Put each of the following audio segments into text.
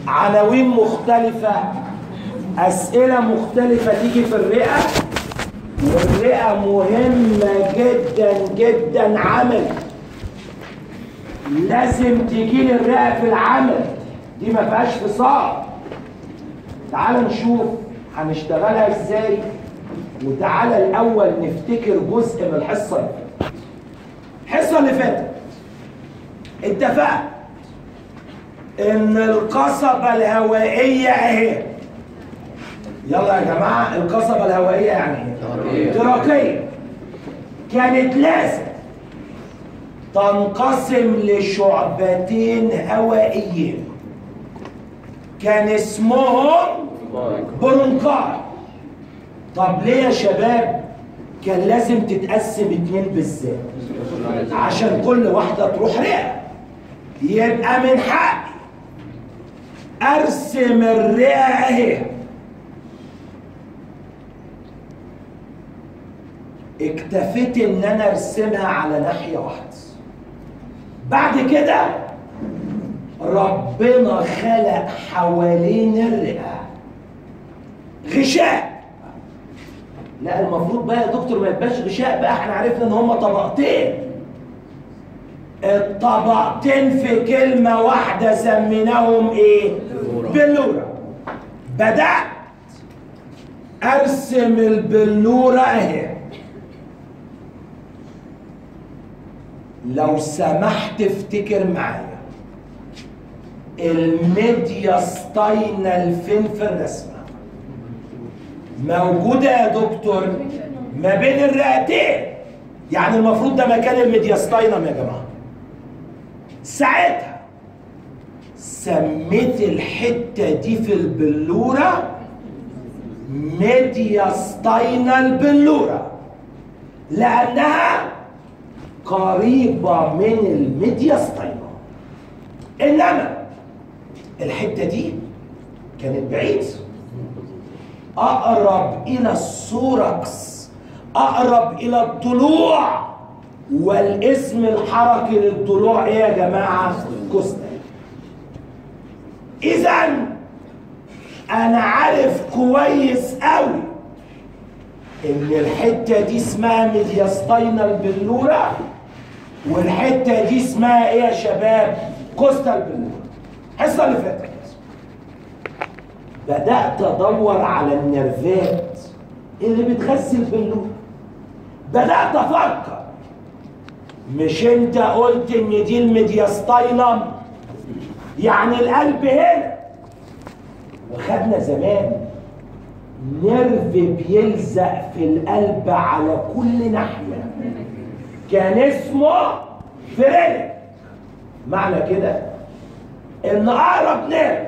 عناوين مختلفة أسئلة مختلفة تيجي في الرئة والرئة مهمة جدا جدا عمل لازم تيجي لي الرئة في العمل دي ما فيهاش فصال تعال نشوف هنشتغلها ازاي وتعالى الاول نفتكر جزء من الحصه اللي فاتت الحصه اللي فاتت اتفقنا ان القصبه الهوائيه اهي يلا يا جماعه القصبه الهوائيه يعني ايه تراكيه كانت لازم تنقسم لشعبتين هوائيين كان اسمهم برونكاي طب ليه يا شباب كان لازم تتقسم اتنين بالذات عشان كل واحدة تروح رئة يبقى من حقي ارسم الرئة اهي اكتفيت ان انا ارسمها على ناحية واحدة بعد كده ربنا خلق حوالين الرئة غشاء لا المفروض بقى يا دكتور ما يبقاش غشاء بقى احنا عرفنا ان هما طبقتين الطبقتين في كلمة واحدة سميناهم ايه؟ بلورة بدأت ارسم البلورة اهي لو سمحت افتكر معايا الميدياستاينال فين في الرسمة موجودة يا دكتور ما بين الرئتين يعني المفروض ده مكان الميدياستاينم يا جماعة ساعتها سميت الحتة دي في البلورة ميدياستاينال بلورة لأنها قريبة من الميدياستاينم إنما الحتة دي كانت بعيد أقرب إلى السوركس أقرب إلى الضلوع والاسم الحركي للضلوع إيه يا جماعة؟ كوستال إذا أنا عارف كويس أوي إن الحتة دي اسمها ميدياستاينال بلورة والحتة دي اسمها إيه يا شباب؟ كوستال بلورة الحصة اللي فاتت بدأت أدور على النرفات اللي بتغذي البلور بدأت أفكر مش أنت قلت إن دي الميدياستاينم يعني القلب هنا وخدنا زمان نرف بيلزق في القلب على كل ناحية كان اسمه فرينك معنى كده ان اقرب نرف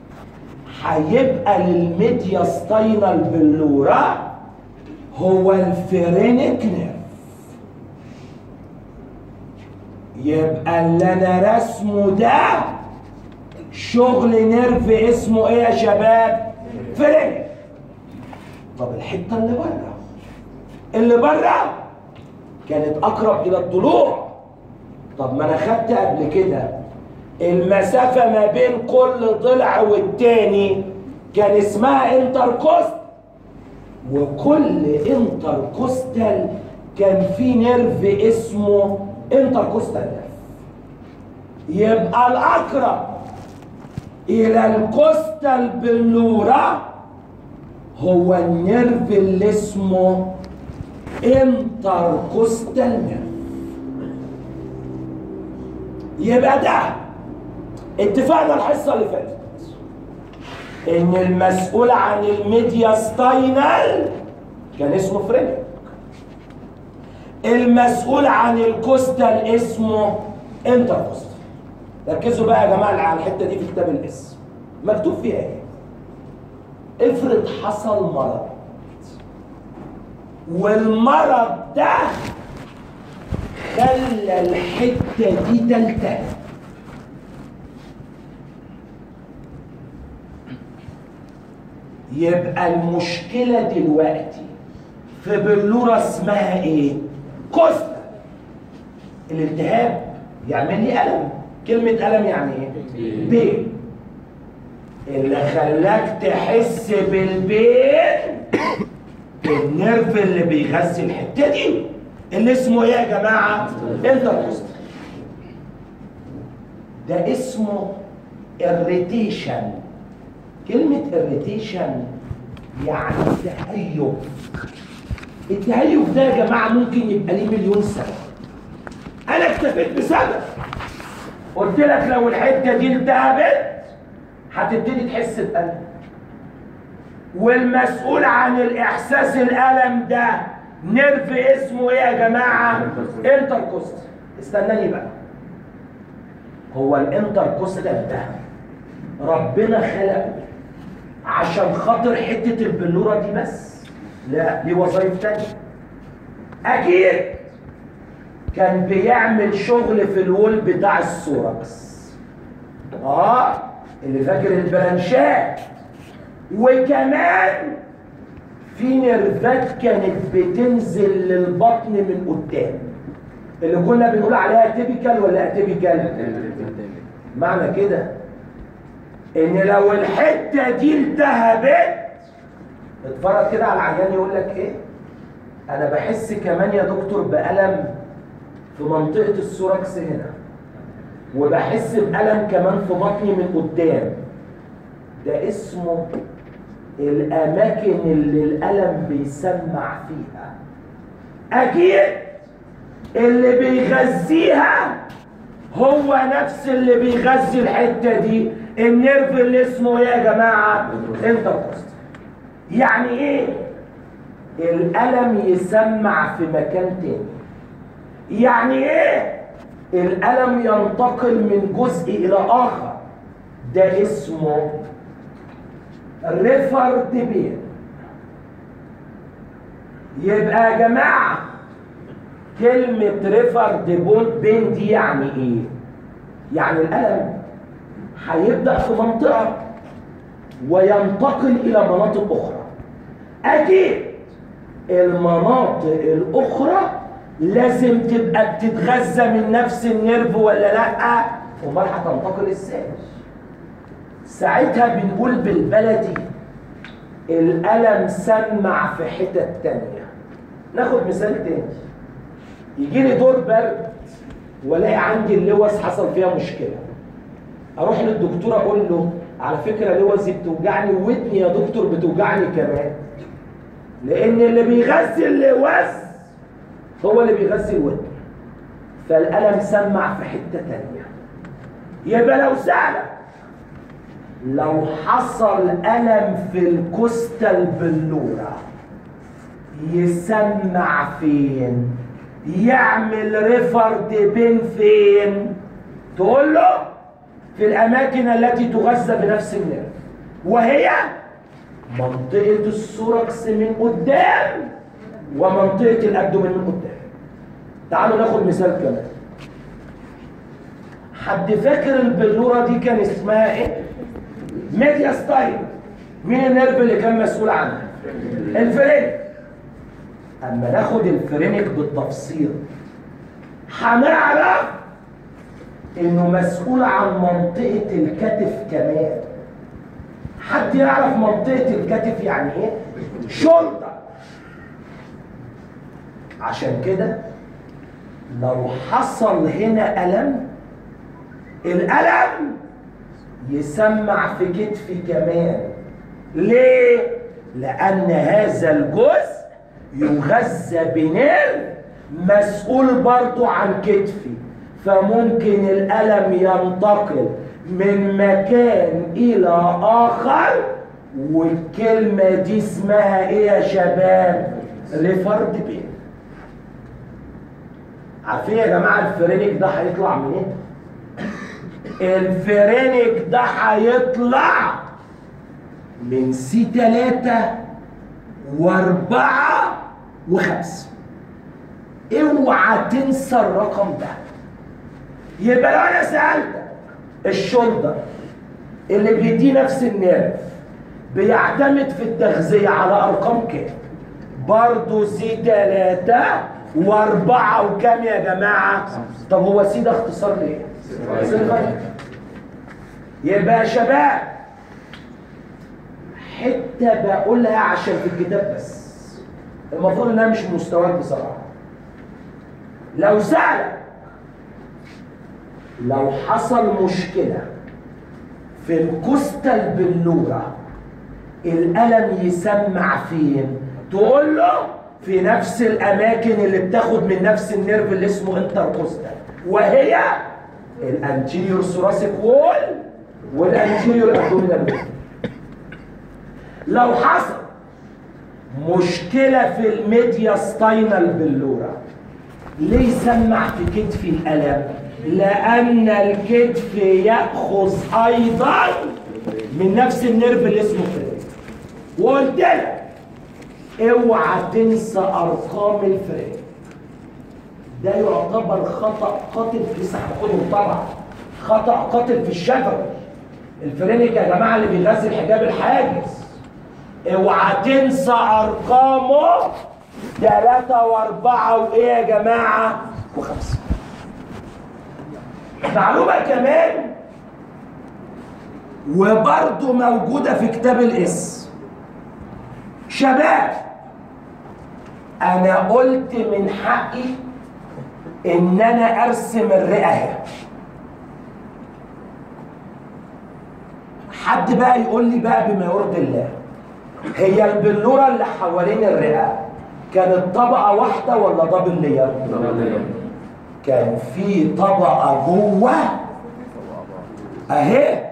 هيبقى للميدياستاينال بلورا هو الفرينك نيرف يبقى اللي انا رسمه ده شغل نيرف اسمه ايه يا شباب فرينك طب الحته اللي بره اللي بره كانت اقرب الى الضلوع طب ما انا خدت قبل كده المسافة ما بين كل ضلع والتاني كان اسمها انتركوست وكل انتركوستال كان في نيرف اسمه انتركوستال نيرف يبقى الأقرب إلى الكوستال بلورا هو النيرف اللي اسمه انتركوستال نيرف يبقى ده اتفقنا الحصه اللي فاتت ان المسؤول عن الميدياستاينال كان اسمه فريدريك المسؤول عن الكوستال اسمه انتركوستال ركزوا بقى يا جماعه على الحته دي في كتاب الاسم مكتوب فيها ايه افرض حصل مرض والمرض ده خلى الحته دي تلتهب يبقى المشكلة دلوقتي في بلورة اسمها ايه؟ كوستا الالتهاب يعمل لي ألم كلمة ألم يعني ايه؟ بين اللي خلاك تحس بالبين النيرف اللي بيغذي الحته دي اللي اسمه ايه يا جماعه انتركوستال ده اسمه irritation كلمة irritation يعني تهيج التهيج ده يا جماعة ممكن يبقى ليه مليون سبب أنا اكتفيت بسبب قلت لك لو الحتة دي التهبت هتبتدي تحس بألم والمسؤول عن الإحساس الألم ده نيرف اسمه إيه يا جماعة؟ انتركوست استناني بقى هو الانتركوستال ده ربنا خلقه عشان خاطر حتة البلورة دي بس لا ليه وظائف تانية أكيد كان بيعمل شغل في الول بتاع السوركس اه اللي فاكر البرانشات وكمان في نيرفات كانت بتنزل للبطن من قدام اللي كنا بنقول عليها تيبيكال ولا اتيبيكال معنى كده ان لو الحته دي التهبت اتفرج كده على العيان يقول لك ايه انا بحس كمان يا دكتور بالم في منطقه السوركس هنا وبحس بألم كمان في بطني من قدام ده اسمه الأماكن اللي الألم بيسمع فيها أكيد اللي بيغذيها هو نفس اللي بيغذي الحتة دي النيرف اللي اسمه ايه يا جماعة انتركوست يعني ايه الألم يسمع في مكان تاني يعني ايه الألم ينتقل من جزء إلى آخر ده اسمه ريفر ديبين يبقى يا جماعة كلمة ريفر ديبون بين دي يعني ايه؟ يعني الألم هيبدأ في منطقة وينتقل إلى مناطق أخرى أكيد المناطق الأخرى لازم تبقى بتتغذى من نفس النيرف ولا لا امال هتنتقل ازاي ساعتها بنقول بالبلدي الالم سمع في حتت تانية ناخد مثال تاني يجي لي دور برد والاقي عندي اللوز حصل فيها مشكله اروح للدكتور اقول له على فكره لوزي بتوجعني ودني يا دكتور بتوجعني كمان لان اللي بيغذي اللوز هو اللي بيغذي الودن فالألم سمع في حتة تانية يبقى لو سألك لو حصل ألم في الكوستال بلورة يسمع فين يعمل ريفرد بين فين تقول له في الأماكن التي تغذى بنفس النيرف وهي منطقة السوركس من قدام ومنطقة الأبدومين من قدام تعالوا ناخد مثال كمان حد فاكر البلورة دي كان اسمها ايه؟ ميديا ستايل مين النيرف اللي كان مسؤول عنها؟ الفرينك اما ناخد الفرينك بالتفصيل هنعرف انه مسؤول عن منطقة الكتف كمان حد يعرف منطقة الكتف يعني ايه؟ شولدر عشان كده لو حصل هنا ألم الألم يسمع في كتفي كمان ليه؟ لأن هذا الجزء يغذى بنير مسؤول برضو عن كتفي فممكن الألم ينتقل من مكان إلى آخر والكلمة دي اسمها إيه يا شباب؟ ريفرد بين عارفين يا جماعة الفرينك ده هيطلع منين؟ الفرينك ده هيطلع من سي تلاتة واربعة وخمسة اوعى تنسى الرقم ده يبقى لو انا سألتك الشولدر اللي بيديه نفس النيرف بيعتمد في التغذية على أرقام كام؟ برضه سي تلاتة واربعة وكام يا جماعة؟ طب هو سي ده اختصار ليه؟ سيلفر يبقى يا شباب حته بقولها عشان في الكتاب بس المفروض انها مش مستواك بصراحه لو سألك لو حصل مشكله في الكوستال بلوره الألم يسمع فين تقول له في نفس الأماكن اللي بتاخد من نفس النيرف اللي اسمه انتركوستال وهي الانتيريور ثوراسيك وول والانتيريور ابدومينال وول لو حصل مشكلة في الميديا ستاينال بلورا ليه سمع في كتفي الألم؟ لأن الكتف يأخذ أيضا من نفس النيرف اللي اسمه فريد وقلت لك اوعى تنسى ارقام الفريد ده يعتبر خطا قاتل في سحبكم طبعا خطا قاتل في الشفوي الفرينك يا جماعه اللي بيغذي الحجاب الحاجز اوعى تنسى ارقامه ثلاثة واربعة وايه يا جماعة وخمسة معلومة كمان وبرضه موجودة في كتاب الاسم شباب انا قلت من حقي ان انا ارسم الرئة اهي حد بقى يقول لي بقى بما يرضي الله هي البلورة اللي حوالين الرئة كانت طبقة واحدة ولا دبل لير؟ كان في طبقة جوه اهي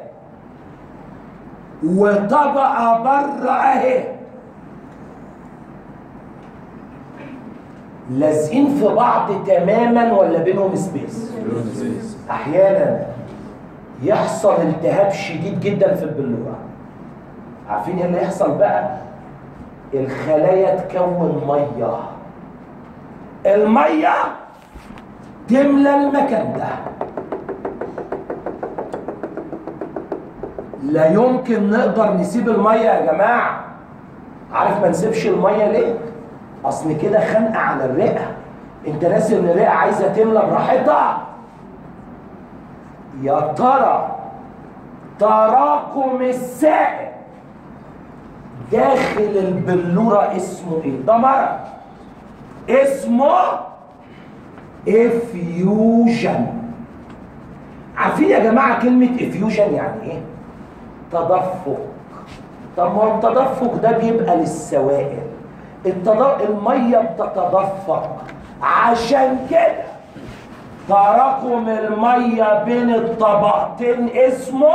وطبقة بره اهي لازقين في بعض تماما ولا بينهم سبيس احيانا يحصل التهاب شديد جدا في البلوره عارفين ايه اللي يحصل بقى الخلايا تكون ميه الميه تملى المكان ده لا يمكن نقدر نسيب الميه يا جماعه عارف ما نسيبش الميه ليه اصل كده خنقه على الرئه انت ناسي ان الرئه عايزه تملى براحتها يا ترى تراكم السائل داخل البلوره اسمه ايه ده مرض اسمه افيوجن عارفين يا جماعه كلمه افيوجن يعني ايه تدفق طب ما هو التدفق ده بيبقى للسوائل التد... الميه بتتدفق عشان كده تراكم الميه بين الطبقتين اسمه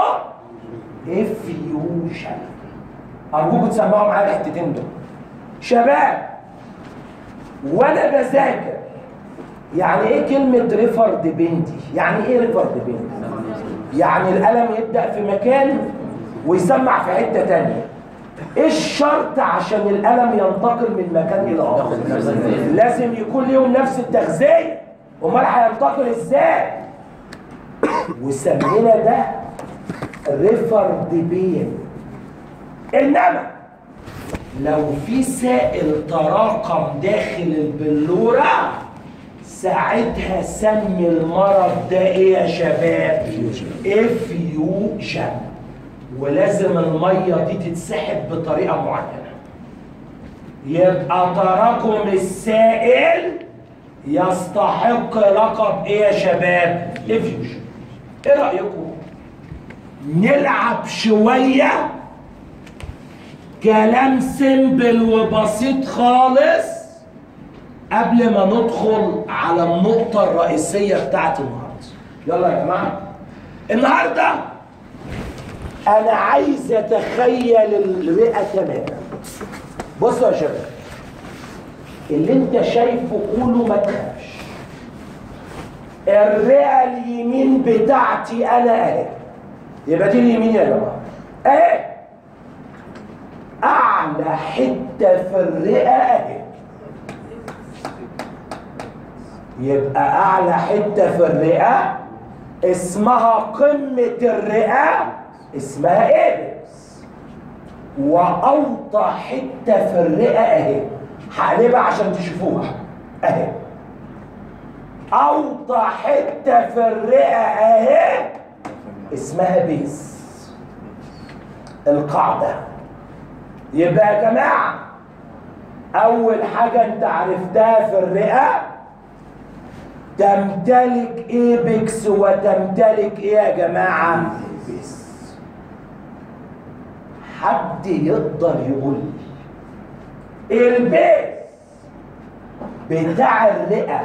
افيوجن ارجوكم تسمعوا معايا الحتتين دول شباب وانا بذاكر يعني ايه كلمة ريفرد بنتي؟ يعني ايه ريفرد بنتي؟ يعني القلم يبدأ في مكان ويسمع في حتة تانية. ايه الشرط عشان القلم ينتقل من مكان الى اخر؟ لازم يكون ليهم نفس التغذية. امال هينتقل ازاي؟ وسمينا ده ريفرد بين. انما لو في سائل تراكم داخل البلوره ساعتها سمي المرض ده ايه يا شباب افيوجن ولازم الميه دي تتسحب بطريقه معينه يبقى تراكم السائل يستحق لقب ايه يا شباب افيوجن ايه رايكم نلعب شويه كلام سيمبل وبسيط خالص قبل ما ندخل على النقطة الرئيسية بتاعت النهاردة يلا يا جماعة النهاردة أنا عايز أتخيل الرئة تماما بصوا يا شباب اللي أنت شايفه قوله ما تخافش الرئة اليمين بتاعتي أنا أهي يبقى دي اليمين يا جماعة أهي أعلى حتة في الرئة أهي يبقى اعلى حته في الرئه اسمها قمه الرئه اسمها ايبس واوطى حته في الرئه اهي هقلبها عشان تشوفوها اهي اوطى حته في الرئه اهي اسمها بيس القاعده يبقى يا جماعة أول حاجة أنت عرفتها في الرئة تمتلك ايبكس وتمتلك ايه يا جماعة؟ بس حد يقدر يقول لي البيس بتاع الرئة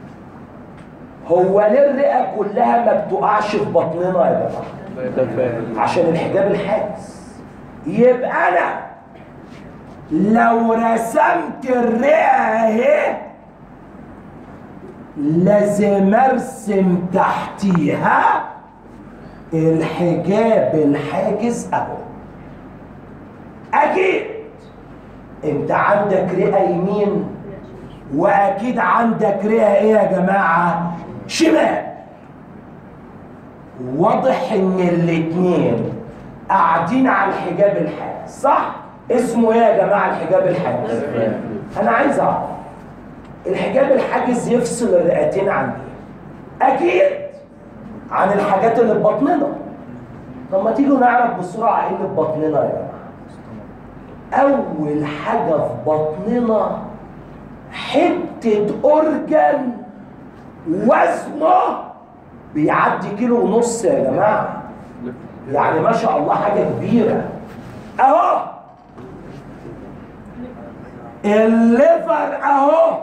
هو ليه الرئة كلها ما بتقعش في بطننا يا جماعة؟ عشان الحجاب الحاجز يبقى انا لو رسمت الرئة اهي لازم ارسم تحتيها الحجاب الحاجز اهو اكيد انت عندك رئة يمين واكيد عندك رئة ايه يا جماعة شمال واضح ان الاتنين قاعدين على الحجاب الحاجز صح اسمه ايه يا جماعة الحجاب الحاجز انا عايز اعرف الحجاب الحاجز يفصل الرئتين عن ايه اكيد عن الحاجات اللي في بطننا طب ما تيجوا نعرف بسرعة ايه اللي في بطننا يا جماعة اول حاجة في بطننا حتة اورجن وزنه بيعدي كيلو ونص يا جماعة يعني ما شاء الله حاجة كبيرة اهو الليفر اهو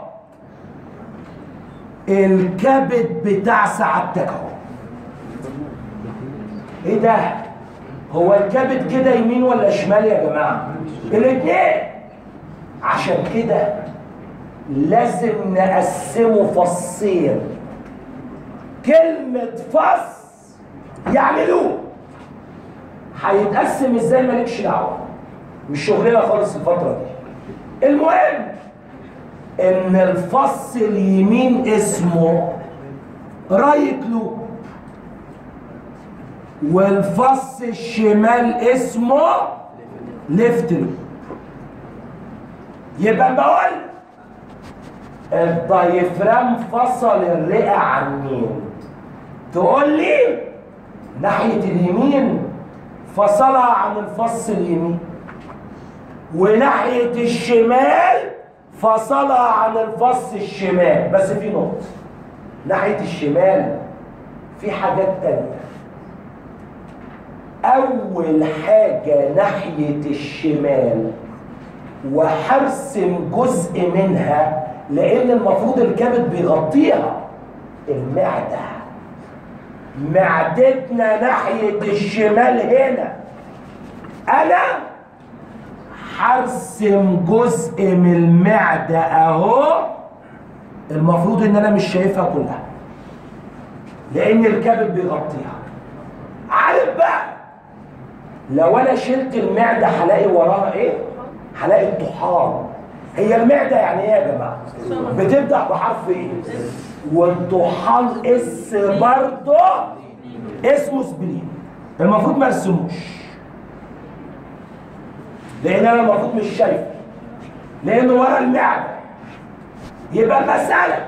الكبد بتاع سعادتك اهو ايه ده هو الكبد كده يمين ولا شمال يا جماعه الاثنين عشان كده لازم نقسمه فصين كلمة فص يعني له هيتقسم ازاي مالكش دعوة مش شغلنا خالص الفترة دي المهم ان الفص اليمين اسمه رايت لوب والفص الشمال اسمه ليفت لوب يبقى بقول الدايفرام فصل الرئة عن مين تقول لي ناحية اليمين فصلها عن الفص اليمين وناحية الشمال فصلها عن الفص الشمال بس في نقطة ناحية الشمال في حاجات تانية أول حاجة ناحية الشمال وهرسم جزء منها لأن المفروض الكبد بيغطيها المعدة معدتنا ناحية الشمال هنا أنا هرسم جزء من المعدة أهو المفروض إن أنا مش شايفها كلها لأن الكبد بيغطيها عارف بقى لو أنا شلت المعدة هلاقي وراها إيه؟ هلاقي الطحال هي المعدة يعني إيه يا جماعة؟ بتبدأ بحرف إيه؟ والطحال اس برضه اسمه سبلين المفروض ما ارسموش لان انا المفروض مش شايفه لانه ورا المعده يبقى مساله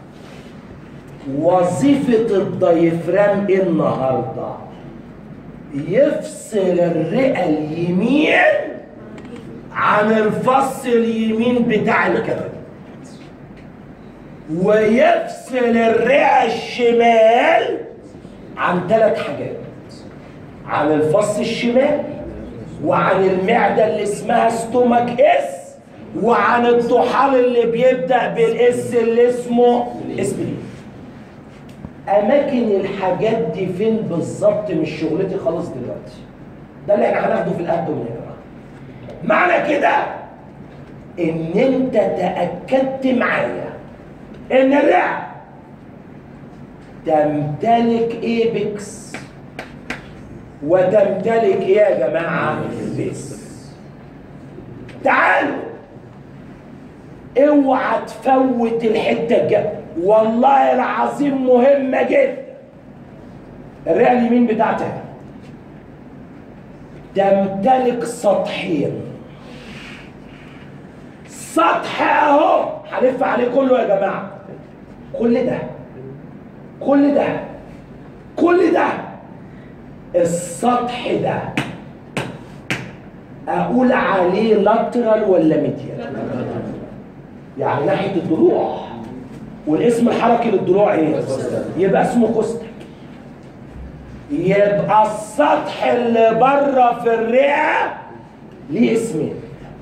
وظيفه الدايفرام ايه النهارده يفصل الرئه اليمين عن الفص اليمين بتاع الكبد ويفصل الرئه الشمال عن ثلاث حاجات عن الفص الشمال وعن المعدة اللي اسمها ستومك اس وعن الطحال اللي بيبدأ بالاس اللي اسمه اسبرين اماكن الحاجات دي فين بالظبط مش شغلتي خالص دلوقتي ده اللي احنا هناخده في القدم يا جماعه معنى كده ان انت تاكدت معايا ان الرئه تمتلك ايبكس وتمتلك ايه يا جماعه بيس تعالوا اوعى تفوت الحته الجايه والله العظيم مهمه جدا الرئه اليمين بتاعتها تمتلك سطحين سطح اهو هلف عليه كله يا جماعه كل ده كل ده كل ده السطح ده اقول عليه لاترال ولا ميديال يعني ناحيه الضلوع والاسم الحركي للضلوع ايه يبقى اسمه كوستك يبقى السطح اللي بره في الرئه ليه اسمين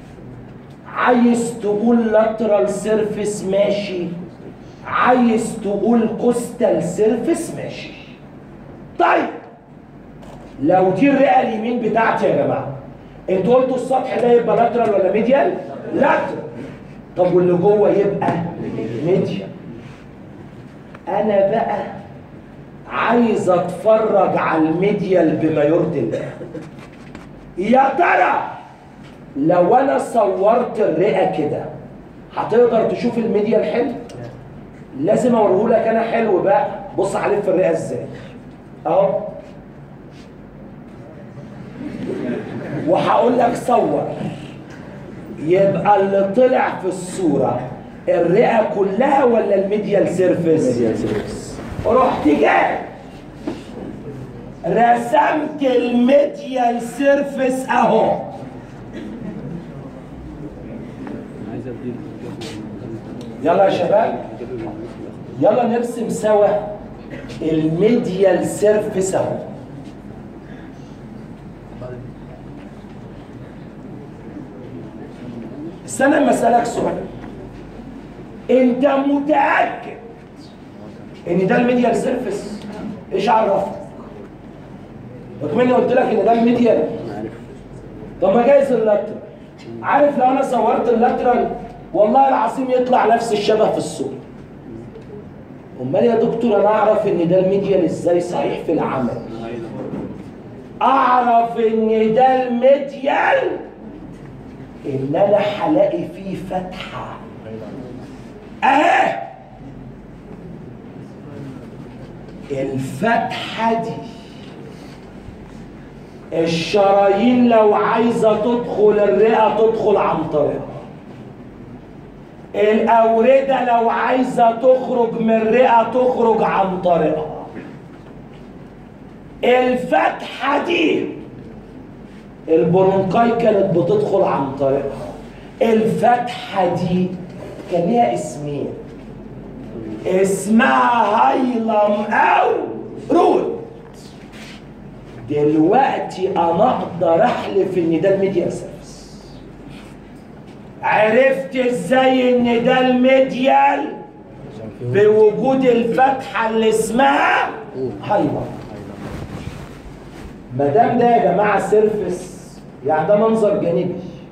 عايز تقول لاترال سيرفيس ماشي عايز تقول كوستال سيرفيس ماشي طيب لو دي الرئه اليمين بتاعتي يا جماعه انتوا قلتوا السطح ده يبقى لاترال ولا ميديال لاترال طب واللي جوه يبقى ميديال انا بقى عايز اتفرج على الميديال بما يرضي الله يا ترى لو انا صورت الرئه كده هتقدر تشوف الميديال حلو لازم اوريهولك انا حلو بقى بص عليه في الرئه ازاي اهو وهقول لك صور يبقى اللي طلع في الصوره الرئه كلها ولا الميديال سيرفيس رحت جاي رسمت الميديال سيرفيس اهو يلا يا شباب يلا نرسم سوا الميديال سيرفيس اهو استنى اما اسالك سؤال انت متاكد ان ده الميديال سيرفيس ايش عرفك رغم قلت لك ان ده الميديال طب ما جايز اللاترال عارف لو انا صورت اللاترال والله العظيم يطلع نفس الشبه في الصوره امال يا دكتور انا اعرف ان ده الميديال ازاي صحيح في العمل اعرف ان ده الميديال ان انا هلاقي فيه فتحه اهي الفتحه دي الشرايين لو عايزه تدخل الرئه تدخل عن طريقها الأوردة لو عايزة تخرج من الرئة تخرج عن طريقها الفتحة دي البرونكاي كانت بتدخل عن طريقها الفتحة دي كان ليها اسمين اسمها هايلم أو رود دلوقتي أنا أقدر أحلف إن ده الميديا سيرفيس عرفت ازاي ان ده الميديال بوجود الفتحه اللي اسمها هايبر ما دام ده يا جماعه سيرفس يعني ده منظر جانبي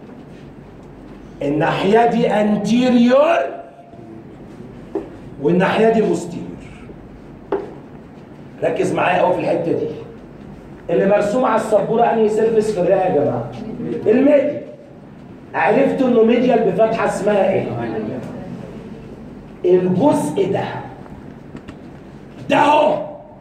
الناحيه دي انتيريور والناحيه دي بوستيريور ركز معايا قوي في الحته دي اللي مرسوم على السبوره انهي سيرفس في الرئه يا جماعه الميديال عرفت انه ميديال بفتحه اسمها ايه الجزء ده ده هو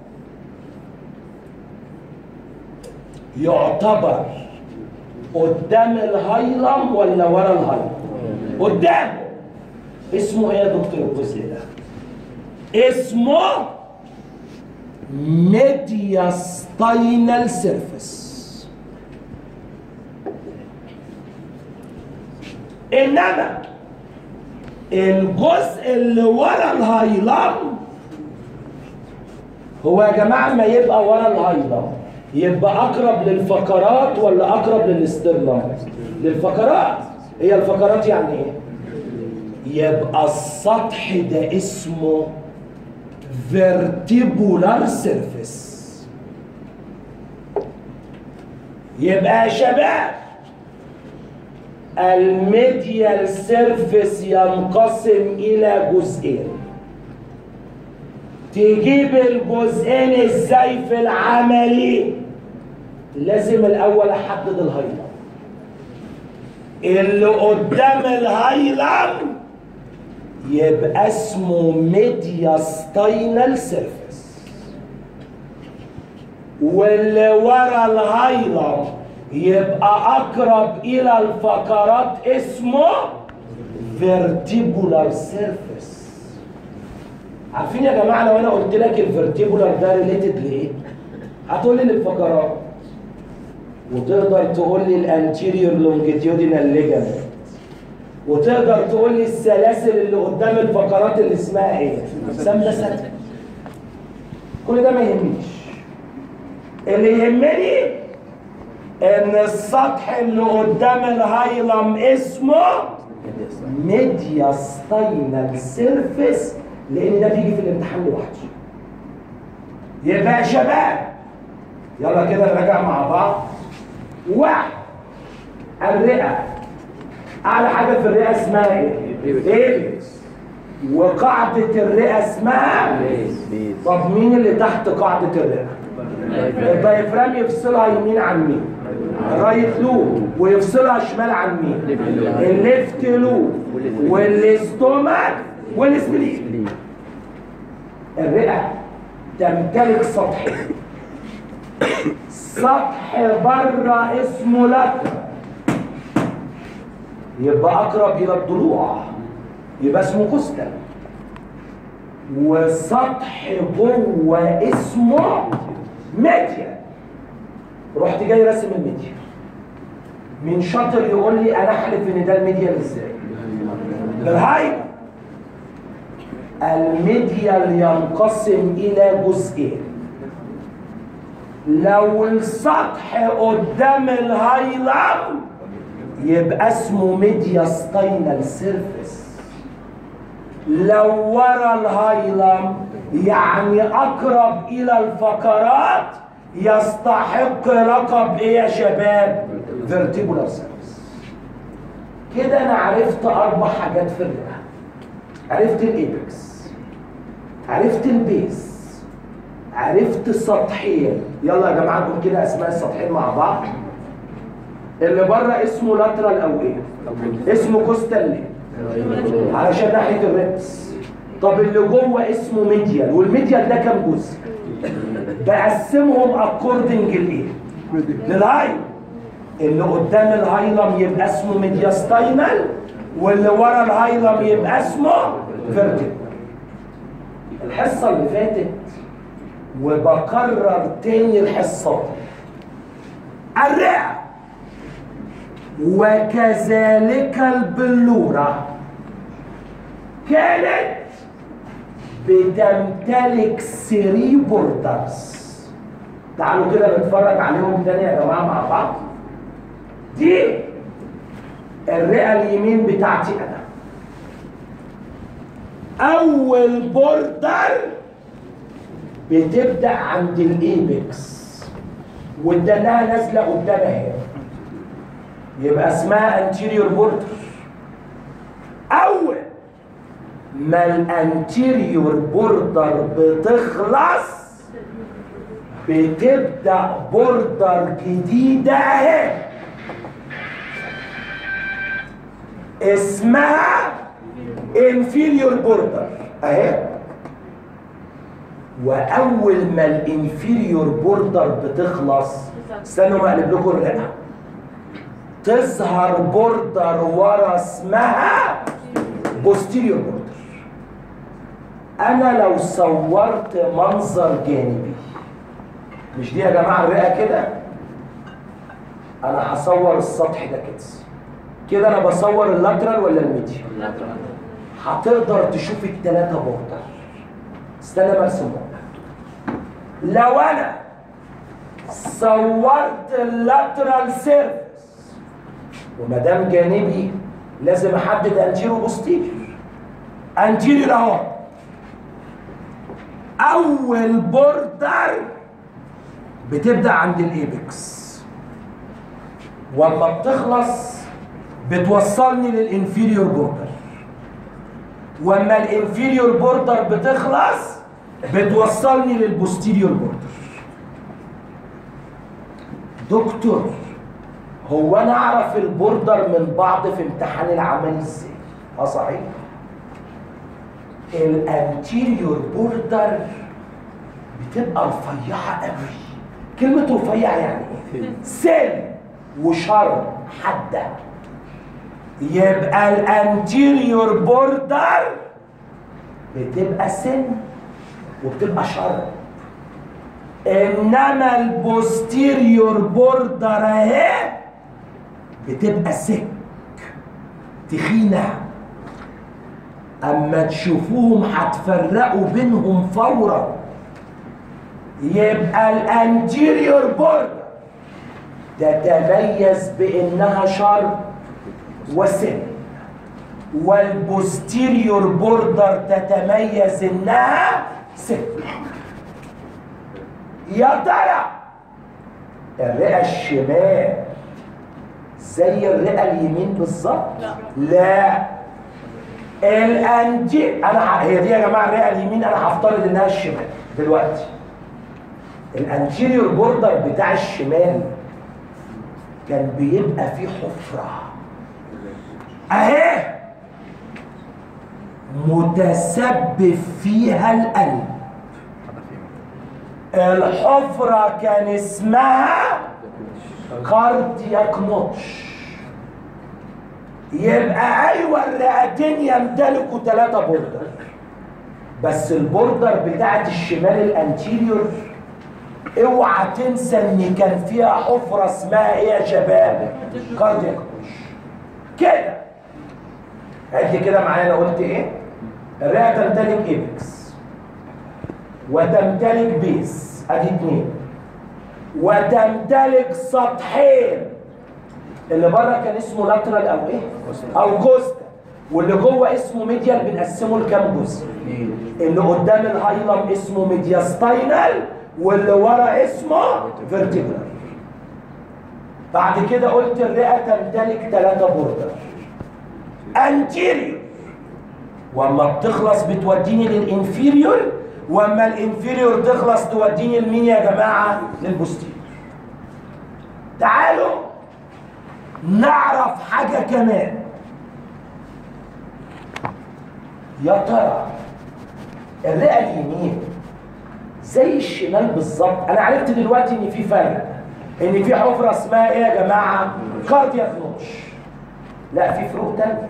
يعتبر قدام الهايلم ولا ورا الهايلم قدامه اسمه ايه يا دكتور الجزء ده اسمه ميدياستاينال سيرفيس انما الجزء اللي ورا الهايلم هو يا جماعه ما يبقى ورا الهايلم يبقى اقرب للفقرات ولا اقرب للاسترلم للفقرات هي الفقرات يعني ايه يبقى السطح ده اسمه فيرتيبولار سيرفيس يبقى يا شباب الميديال سيرفيس ينقسم الى جزئين تجيب الجزئين ازاي في العملي لازم الاول احدد الهايلم اللي قدام الهايلم يبقى اسمه ميدياستاينال سيرفيس واللي ورا الهايلم يبقى اقرب الى الفقرات اسمه فيرتيبولار سيرفيس عارفين يا جماعه لو انا قلت لك الفيرتيبولار ده ريليتد لايه هتقول لي للفقرات وتقدر تقول لي الانتيريور لونجيتيودينال ليجامنت وتقدر تقول لي السلاسل اللي قدام الفقرات اللي اسمها ايه؟ سمى سنة كل ده ما يهمنيش اللي يهمني ان السطح اللي قدام الهايلم اسمه ميدياستاينال سيرفيس لان ده بيجي في الامتحان لوحده يبقى يا شباب يلا كده نراجع مع بعض واحد الرئه اعلى حاجه في الرئه اسمها ايه؟ ايبكس وقاعده الرئه اسمها طب مين اللي تحت قاعده الرئه؟ الدايفرام يفصلها يمين عن مين؟ رايت لوب ويفصلها شمال عن مين؟ الليفت لوب والاستومك والسبلين الرئه تمتلك سطحين سطح بره اسمه لاترال يبقى اقرب الى الضلوع يبقى اسمه كوستال وسطح جوه اسمه ميديا رحت جاي راسم الميديا مين شاطر يقول لي انا احلف ان ده الميديا ازاي بالهاي الميديال ينقسم الى جزئين لو السطح قدام الهايلم يبقى اسمه ميدياستاينال سيرفيس لو ورا الهايلم يعني اقرب الى الفقرات يستحق لقب ايه يا شباب فيرتيبولار سيرفيس كده انا عرفت اربع حاجات في الرئه عرفت الايبكس عرفت البيس عرفت السطحين يلا يا جماعه نقول كده اسماء السطحين مع بعض اللي بره اسمه لاترال او ايه اسمه كوستال ليه علشان ناحيه الريبس طب اللي جوه اسمه ميديال والميديال ده كام جزء بقسمهم اكوردنج لايه للهاي اللي قدام الهايلم يبقى اسمه ميدياستاينال واللي ورا الهايلم يبقى اسمه فيرتيبل الحصه اللي فاتت وبكرر تاني الحصه الرئه وكذلك البلوره كانت بتمتلك سري بوردرز تعالوا كده نتفرج عليهم تاني يا جماعه مع بعض دي الرئه اليمين بتاعتي انا اول بوردر بتبدا عند الايبكس ودانها نازله قدامها اهي يبقى اسمها انتيريور بوردر اول ما الانتيريور بوردر بتخلص بتبدا بوردر جديده اهي اسمها انفيريور بوردر اهي واول ما الانفيريور بوردر بتخلص استنوا ما اقلب لكم الرئه تظهر بوردر ورا اسمها بوستيريور بوردر انا لو صورت منظر جانبي مش دي يا جماعه الرئه كده انا هصور السطح ده كده كده انا بصور اللاترال ولا الميديا هتقدر تشوف الثلاثه بوردر استنى مرسوم لو انا صورت اللاترال سيرفيس وما دام جانبي لازم احدد انتيرو بوستيريور انتيريور اهو اول بوردر بتبدا عند الايبكس واما بتخلص بتوصلني للانفيريور بوردر واما الانفيريور بوردر بتخلص بتوصلني للبوستيريور بوردر دكتور هو انا اعرف البوردر من بعض في امتحان العمل ازاي اه صحيح الانتيريور بوردر بتبقى رفيعه قوي كلمه رفيعه يعني ايه سن وشر حاده يبقى الانتيريور بوردر بتبقى سن وبتبقى شر انما البوستيريور بوردر اهي بتبقى سك تخينه اما تشوفوهم هتفرقوا بينهم فورا يبقى الانتيريور بوردر تتميز بانها شرب وسن والبوستيريور بوردر تتميز انها سك يا ترى الرئه الشمال زي الرئه اليمين بالظبط لا الانتي انا ه- هي دي يا جماعه الرئه اليمين انا هفترض انها الشمال دلوقتي الانتيريور بوردر بتاع الشمال كان بيبقى فيه حفره اهي متسبب فيها القلب الحفرة كان اسمها كاردياك نوتش يبقى ايوه الرئتين يمتلكوا ثلاثة بوردر بس البوردر بتاعت الشمال الانتيريور اوعى تنسى ان كان فيها حفرة اسمها ايه يا شباب كاردياك نوتش كده عد كده معايا انا قلت ايه الرئه تمتلك ايبكس وتمتلك بيس ادي اتنين وتمتلك سطحين اللي بره كان اسمه لاترال او ايه او كوستا واللي جوه اسمه ميديال بنقسمه لكام جزء اللي قدام الهايلم اسمه ميدياستاينال واللي ورا اسمه فيرتيبرال بعد كده قلت الرئه تمتلك ثلاثه بوردر انتيريور واما بتخلص بتوديني للانفيريور واما الانفيريور تخلص توديني لمين يا جماعه للبوستيريور تعالوا نعرف حاجه كمان يا ترى الرئه اليمين زي الشمال بالظبط انا عرفت دلوقتي ان في فرق ان في حفره اسمها ايه يا جماعه كاردياك نوش لا في فروق تانية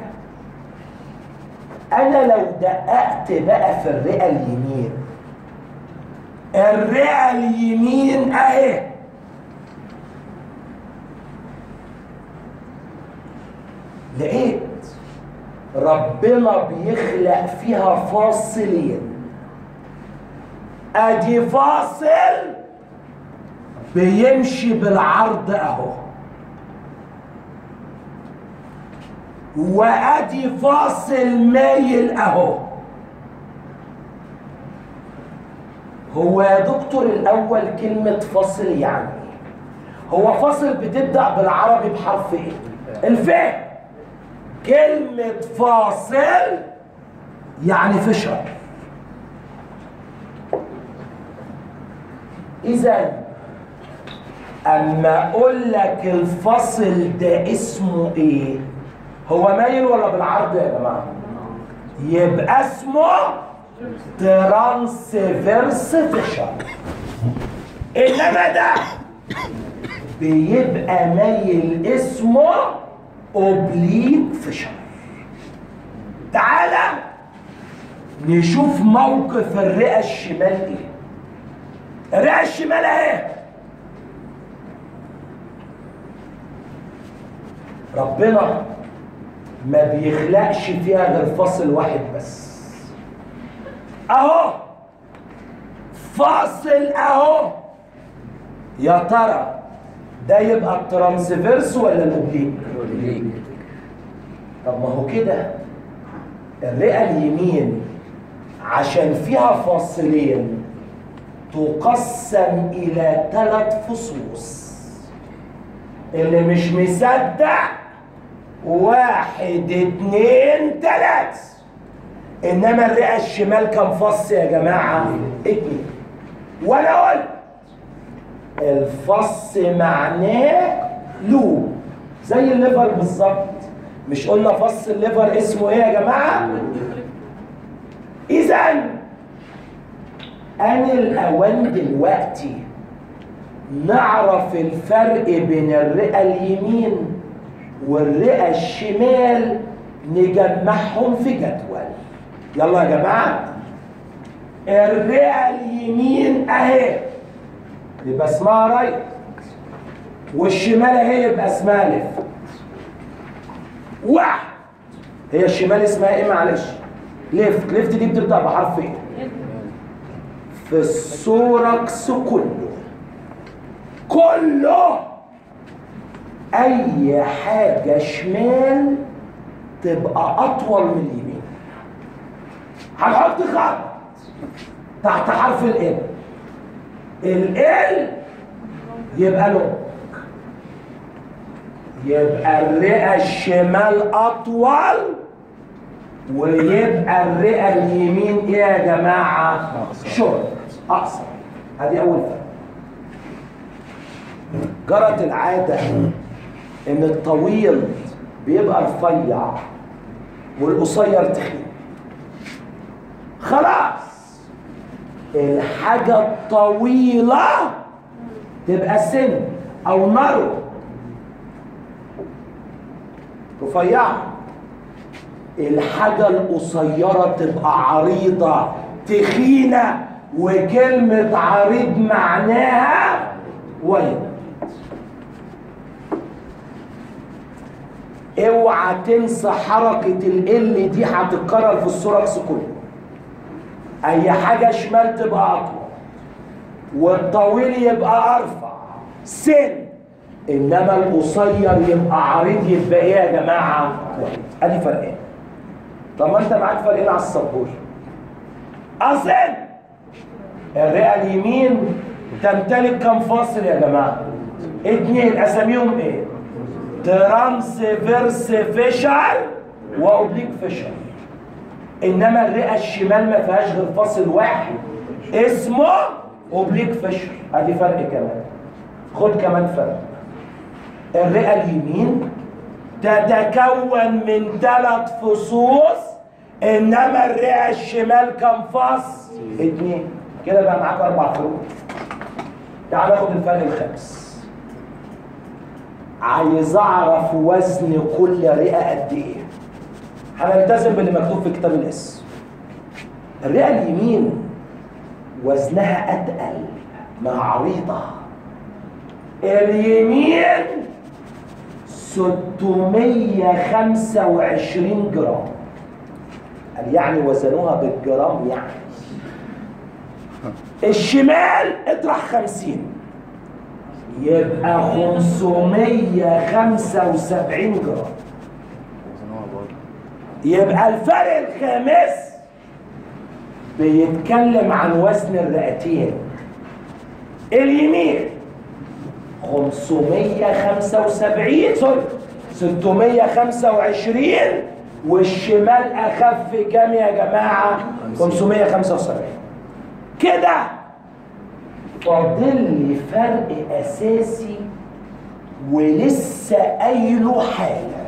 انا لو دققت بقى في الرئه اليمين الرئه اليمين اهي لقيت ربنا بيخلق فيها فاصلين ادي فاصل بيمشي بالعرض اهو وادي فاصل مايل اهو هو يا دكتور الاول كلمة فاصل يعني إيه؟ هو فاصل بتبدأ بالعربي بحرف ايه الفاء كلمة فاصل يعني فشل اذا اما اقول لك الفصل ده اسمه ايه هو مايل ولا بالعرض يا جماعه يبقى اسمه ترانسفيرس فيشر انما ده بيبقى مايل اسمه اوبليك فيشر تعالى نشوف موقف الرئه الشمال ايه الرئه الشمال اهي ربنا ما بيخلقش فيها غير فاصل واحد بس اهو فاصل اهو يا ترى ده يبقى الترانسفيرس ولا الاوبليك طب ما هو كده الرئه اليمين عشان فيها فاصلين تقسم الى ثلاث فصوص اللي مش مصدق واحد اتنين تلات انما الرئه الشمال كم فص يا جماعه اتنين وانا قلت الفص معناه لوب زي الليفر بالظبط مش قلنا فص الليفر اسمه ايه يا جماعه اذا ان الاوان دلوقتي نعرف الفرق بين الرئه اليمين والرئه الشمال نجمعهم في جدول يلا يا جماعه الرئه اليمين اهي يبقى اسمها رايت والشمال اهي يبقى اسمها ليفت واحد هي الشمال اسمها ايه معلش ليفت ليفت دي بتبدا بحرف ايه في السوركس كله كله اي حاجه شمال تبقى اطول من اليمين هنحط خط تحت حرف ال ال يبقى لونج يبقى الرئه الشمال اطول ويبقى الرئه اليمين ايه يا جماعه شورت اقصر ادي اول فرق جرت العاده ان الطويل بيبقى رفيع والقصير تخين خلاص الحاجة الطويلة تبقى سن أو نرو رفيعة الحاجة القصيرة تبقى عريضة تخينة وكلمة عريض معناها وين اوعى تنسى حركة ال دي هتتكرر في السوركس كله اي حاجة شمال تبقى اطول والطويل يبقى ارفع سن انما القصير يبقى عريض يبقى ايه يا جماعة واحد ادي فرقين طب ما انت معاك فرقين على السبورة اصل الرئة اليمين تمتلك كم فاصل يا جماعة اتنين اساميهم ايه ترانسفيرس فيشر واوبليك فيشر انما الرئه الشمال ما فيهاش غير فاصل واحد اسمه اوبليك فيشر ادي فرق كمان خد كمان فرق الرئه اليمين تتكون من ثلاث فصوص انما الرئه الشمال كم فص اتنين كده بقى معاك اربع فروق تعال ناخد الفرق الخامس عايز اعرف وزن كل رئه قد ايه هنلتزم باللي مكتوب في كتاب الاسم الرئه اليمين وزنها اتقل مع عريضه اليمين 625 جرام قال يعني وزنوها بالجرام يعني الشمال اطرح 50 يبقى 575 جرام يبقى الفرق الخامس بيتكلم عن وزن الرئتين اليمين 575 سوري 625 والشمال اخف كام يا جماعه 575 كده فاضل لي فرق اساسي ولسه قايله حالا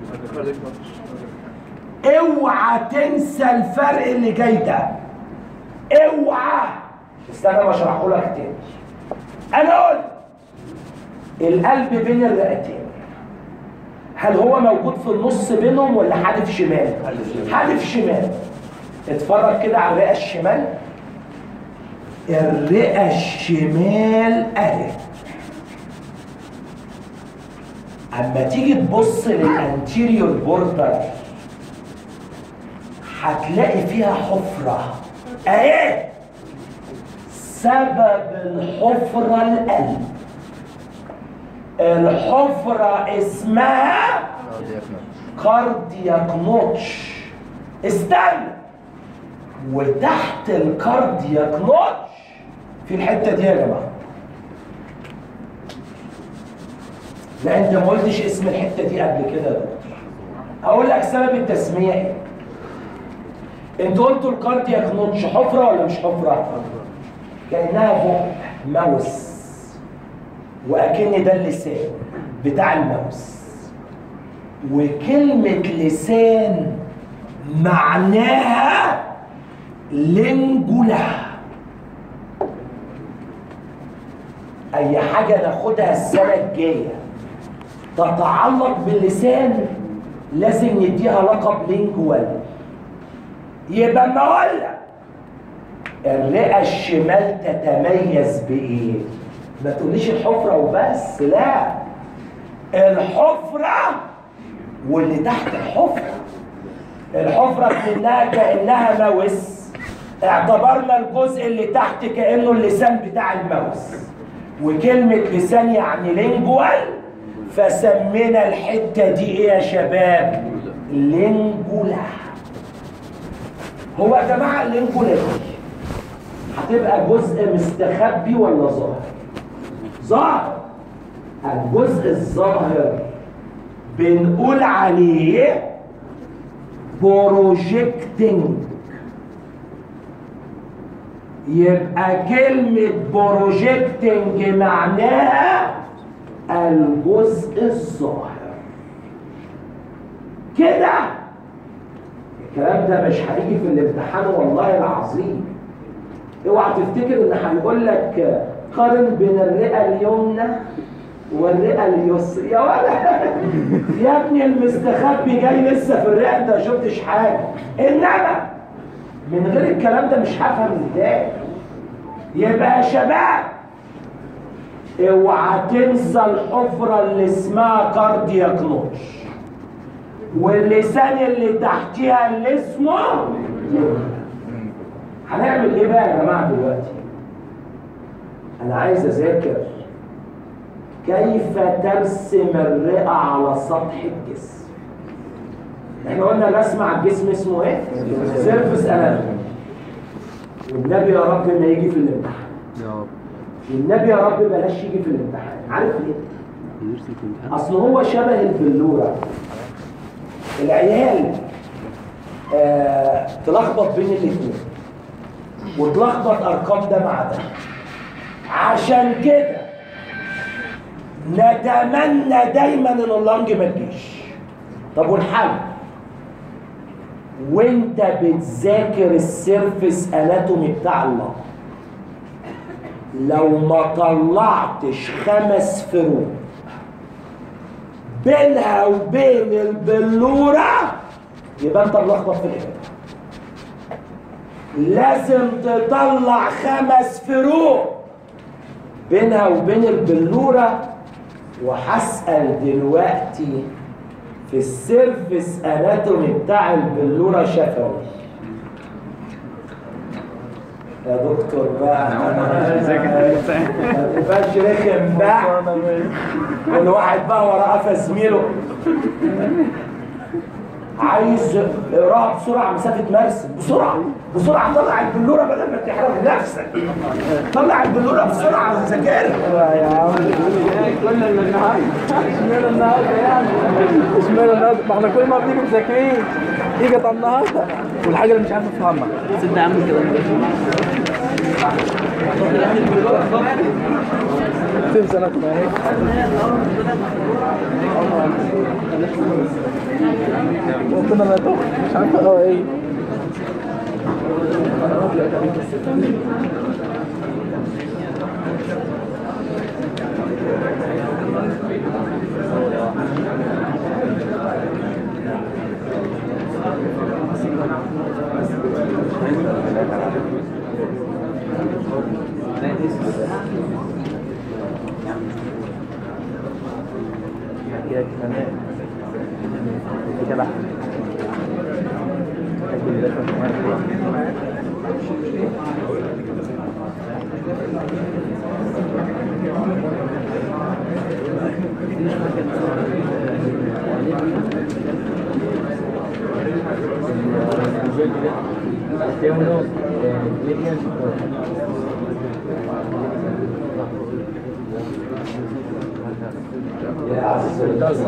اوعى تنسى الفرق اللي جاي ده اوعى استنى ما اشرحه لك تاني انا قلت القلب بين الرئتين هل هو موجود في النص بينهم ولا حادف شمال حادف شمال اتفرج كده على الرئه الشمال الرئه الشمال اهي اما تيجي تبص للانتيريور بوردر هتلاقي فيها حفرة اهي سبب الحفرة القلب الحفرة اسمها كاردياك نوتش استنى وتحت الكاردياك نوتش في الحتة دي يا جماعة لا انت ما قلتش اسم الحتة دي قبل كده يا دكتور هقول لك سبب التسمية ايه انتوا قلتوا الكاردياك نوتش حفرة ولا مش حفرة؟ كأنها بق ماوس وأكن ده اللسان بتاع الماوس وكلمة لسان معناها لنجولا أي حاجة ناخدها السنة الجاية تتعلق باللسان لازم نديها لقب لينجوال يبقى ما اقول لك الرئه الشمال تتميز بايه ما تقوليش الحفرة وبس لا الحفرة واللي تحت الحفرة الحفرة منها كأنها موس اعتبرنا الجزء اللي تحت كأنه اللسان بتاع الموس وكلمة لسان يعني لينجوال فسمينا الحتة دي ايه يا شباب لينجولا هو يا جماعة اللينجولا دي هتبقى جزء مستخبي ولا ظاهر ظاهر الجزء الظاهر بنقول عليه بروجيكتنج يبقى كلمة بروجيكتنج معناها الجزء الظاهر كده الكلام ده مش هيجي في الامتحان والله العظيم اوعى تفتكر ان هيقول لك قارن بين الرئه اليمنى والرئه اليسرى يا ولد يا ابني المستخبي جاي لسه في الرئه انت ما شفتش حاجه انما من غير الكلام ده مش هفهم ازاي يبقى يا شباب اوعى تنسى الحفره اللي اسمها كاردياك نوش واللسان اللي تحتيها اللي اسمه هنعمل ايه بقى يا جماعه دلوقتي انا عايز اذاكر كيف ترسم الرئه على سطح الجسم احنا قلنا الرسم على الجسم اسمه ايه سيرفس اناتومي والنبي يا رب ما يجي في الامتحان يا رب والنبي يا رب بلاش يجي في الامتحان عارف ليه يرسم في الامتحان اصل هو شبه البلوره العيال آه تلخبط بين الاثنين وتلخبط ارقام ده مع ده عشان كده نتمنى دايما ان اللنج ما تجيش طب والحل وانت بتذاكر السيرفس اناتومي بتاع اللنج لو ما طلعتش خمس فروق بينها وبين البلورة يبقى انت ملخبط في الحكاية لازم تطلع خمس فروق بينها وبين البلورة وهسأل دلوقتي في السيرفس اناتومي بتاع البلورة شفوي يا دكتور بقى ما تبقاش رخم بقى كل واحد بقى وراه قفا زميله عايز اقراها بسرعه مسافه مرسم بسرعه بسرعه طلع البلوره بدل ما تحرق نفسك طلع البلوره بسرعه ذاكرها يا عم كل النهارده اشمعنى النهارده يعني اشمعنى النهارده ما احنا كل ما بنيجي مذاكرين يجي طب النهارده والحاجه اللي مش عارف افهمها تصدق عامل الكلام ده تم سنتنا اهي وقتنا لا تخ مش عارف اه ايه كده كده كده بقى يا عز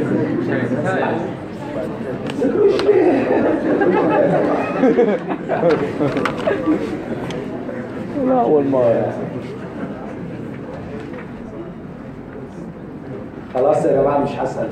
لا اول مره خلاص يا جماعه مش هسال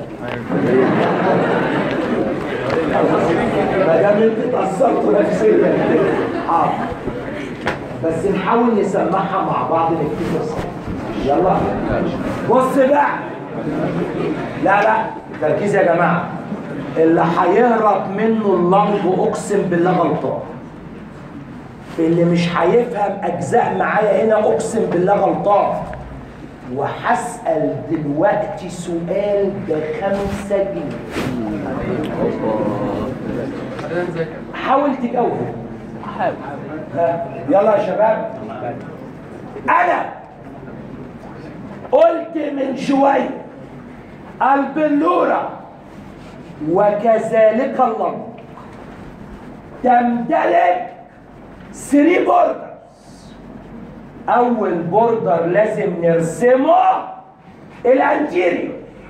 ما دام انتوا اتاثرتوا نفسيا حاضر بس نحاول نسمعها مع بعض نكتب صح يلا بص بقى لا لا تركيز يا جماعه اللي هيهرب منه اللنج اقسم بالله غلطان اللي مش هيفهم اجزاء معايا هنا اقسم بالله غلطان وهسأل دلوقتي سؤال بخمسة جنيه حاول تجاوبه حاول ها، يلا يا شباب انا قلت من شويه البلوره وكذلك اللمب تمتلك 3 بوردرز اول بوردر لازم نرسمه الانتيريور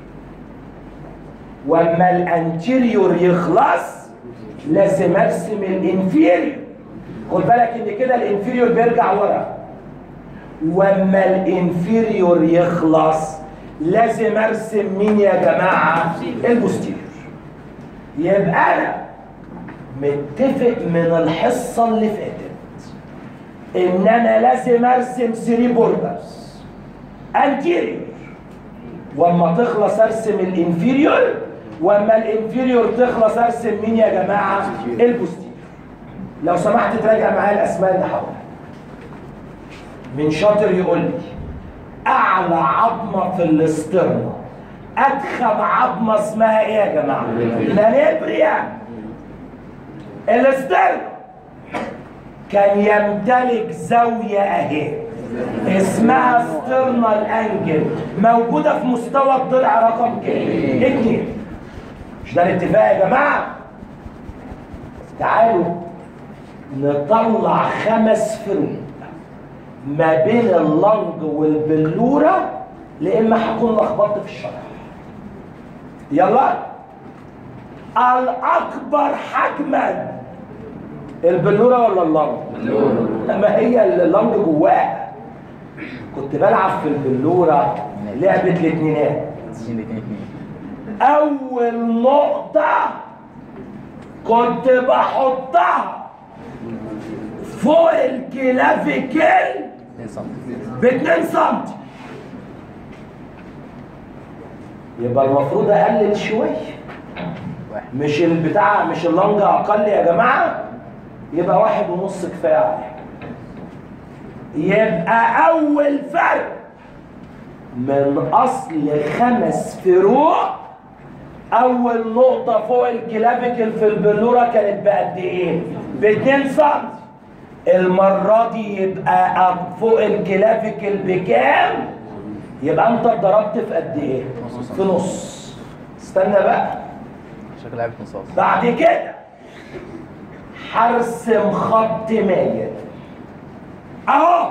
واما الانتيريور يخلص لازم ارسم الانفيريور خد بالك ان كده الانفيريور بيرجع ورا واما الانفيريور يخلص لازم ارسم مين يا جماعه البوستيريور يبقى انا متفق من الحصه اللي فاتت ان انا لازم ارسم 3 بوردرز انتيريور واما تخلص ارسم الانفيريور واما الانفيريور تخلص ارسم مين يا جماعه البوستيريور لو سمحت تراجع معايا الاسماء اللي حواليك من شاطر يقول لي اعلى عظمه في الاسترنا ادخل عظمه اسمها ايه يا جماعه مانيبريا الاسترنا كان يمتلك زاويه اهي اسمها سترنال انجل موجوده في مستوى الضلع رقم كام؟ اتنين مش ده الاتفاق يا جماعه؟ تعالوا نطلع خمس فروق ما بين اللنج والبلوره لاما هكون لخبطت في الشرح يلا الاكبر حجما البلوره ولا اللنج؟ ما هي اللنج جواها كنت بلعب في البلوره لعبه الاتنينات اول نقطه كنت بحطها فوق الكلافيكل ب 2 سم يبقى المفروض اقلل شويه مش البتاع مش اللنجة اقل يا جماعه يبقى واحد ونص كفايه عليك يبقى اول فرق من اصل خمس فروق اول نقطة فوق الكلافيكل في البلورة كانت بقد ايه؟ ب 2 سم المرة دي يبقى فوق الكلافيكل بكام؟ يبقى انت اتضربت في قد ايه؟ في نص استنى بقى شكل لعبة نصاص بعد كده هرسم خط مايل اهو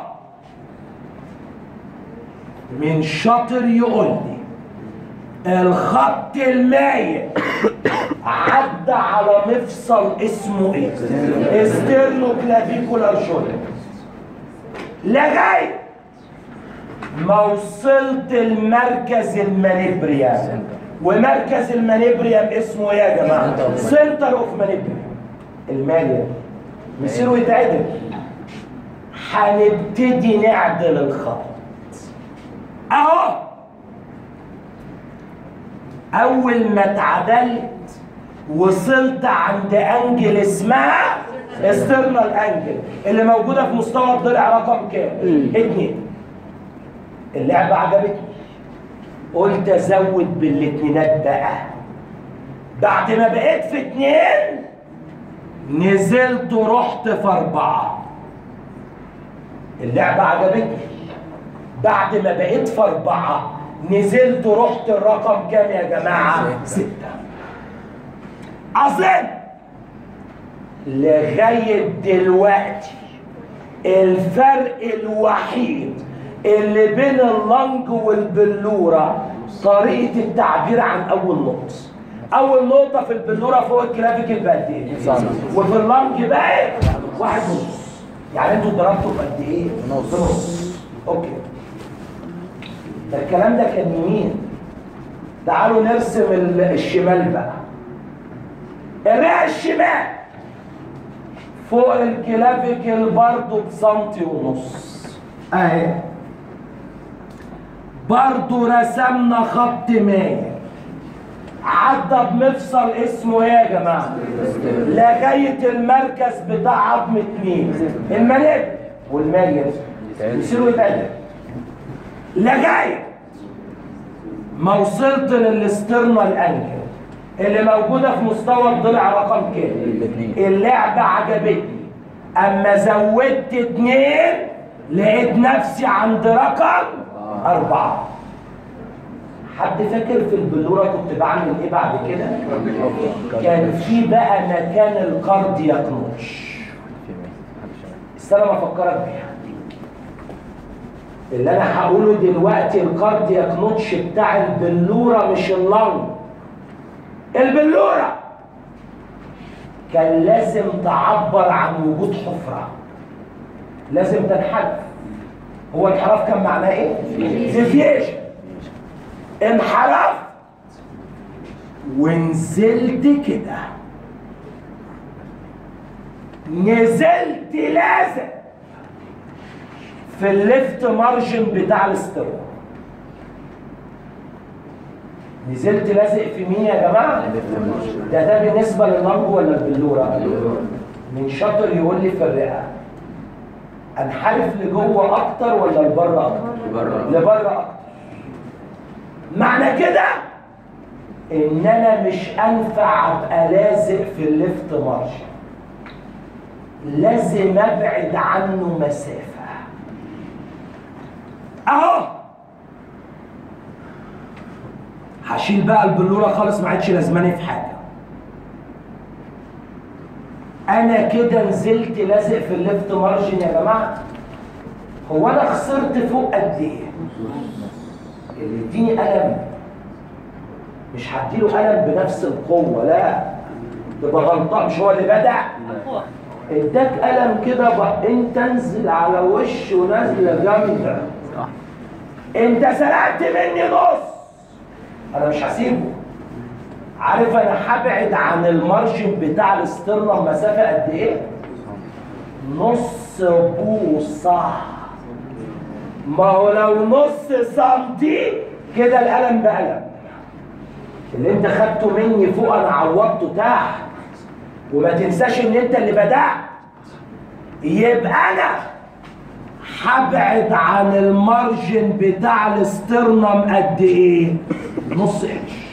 من شاطر يقول لي الخط المايل عدى على مفصل اسمه ايه؟ استرنو كلافيكولار شولدر لغايه ما وصلت المركز المانيبريام ومركز المانيبريام اسمه ايه يا جماعه؟ سنتر اوف مانيبريام الماليا مصيره يتعدل هنبتدي نعدل الخط اهو اول ما اتعدلت وصلت عند انجل اسمها استرنال انجل اللي موجوده في مستوى الضلع رقم كام؟ اتنين اللعبه عجبتني قلت ازود بالاتنينات بقى بعد ما بقيت في اتنين نزلت ورحت في اربعه اللعبه عجبتني بعد ما بقيت في اربعه نزلت ورحت الرقم كام يا جماعه؟ سته اظن لغايه دلوقتي الفرق الوحيد اللي بين اللنج والبلوره طريقه التعبير عن اول نقطه اول نقطه في البلوره فوق الكلافيكل بقد ايه وفي اللنج بقى واحد ونص يعني انتوا ضربتوا بقد ايه نص. نص اوكي ده الكلام ده كان يمين تعالوا نرسم ال- الشمال بقى الرئه الشمال فوق الكلافيكل برضو بسنتي ونص اهي برضو رسمنا خط مايل عدى بمفصل اسمه ايه يا جماعه لغايه المركز بتاع عظمه مين المنابر والمايل يصيروا يتعدل لغايه ما وصلت للاسترنال انجل اللي موجوده في مستوى الضلع رقم كام الاتنين. اللعبه عجبتني اما زودت اتنين لقيت نفسي عند رقم اربعه حد فاكر في البلوره كنت بعمل ايه بعد كده كان في بقى مكان الكاردياك نوتش استنى ما افكرك بيها اللي انا هقوله دلوقتي الكاردياك نوتش بتاع البلوره مش اللنج البلوره كان لازم تعبر عن وجود حفره لازم تنحرف هو الانحراف كان معناه ايه؟ ديفيشن انحرفت ونزلت كده نزلت لازم في الليفت مارجن بتاع الاسترو نزلت لازق في مين يا جماعه ده ده بالنسبه لللنج ولا البلوره من شاطر يقول لي في الرئه انحرف لجوه اكتر ولا لبره اكتر لبره. لبره اكتر معنى كده ان انا مش انفع ابقى لازق في الليفت مارجن لازم ابعد عنه مسافه اهو هشيل بقى البلوره خالص ما عادش لازماني في حاجه انا كده نزلت لازق في الليفت مارجن يا جماعه هو انا خسرت فوق قد ايه اللي يديني الم مش هديله الم بنفس القوه لا تبقى غلطان مش هو اللي بدا اداك الم كده بقى انت انزل على وش ونازله جامده صح انت سرقت مني نص انا مش هسيبه عارف انا هبعد عن المارجن بتاع الاسترنم مسافه قد ايه نص بوصه ما هو لو نص سنتي كده القلم بقلم اللي انت خدته مني فوق انا عوضته تحت وما تنساش ان انت اللي بدأت يبقى انا هبعد عن المارجن بتاع الاسترنم قد ايه نص انش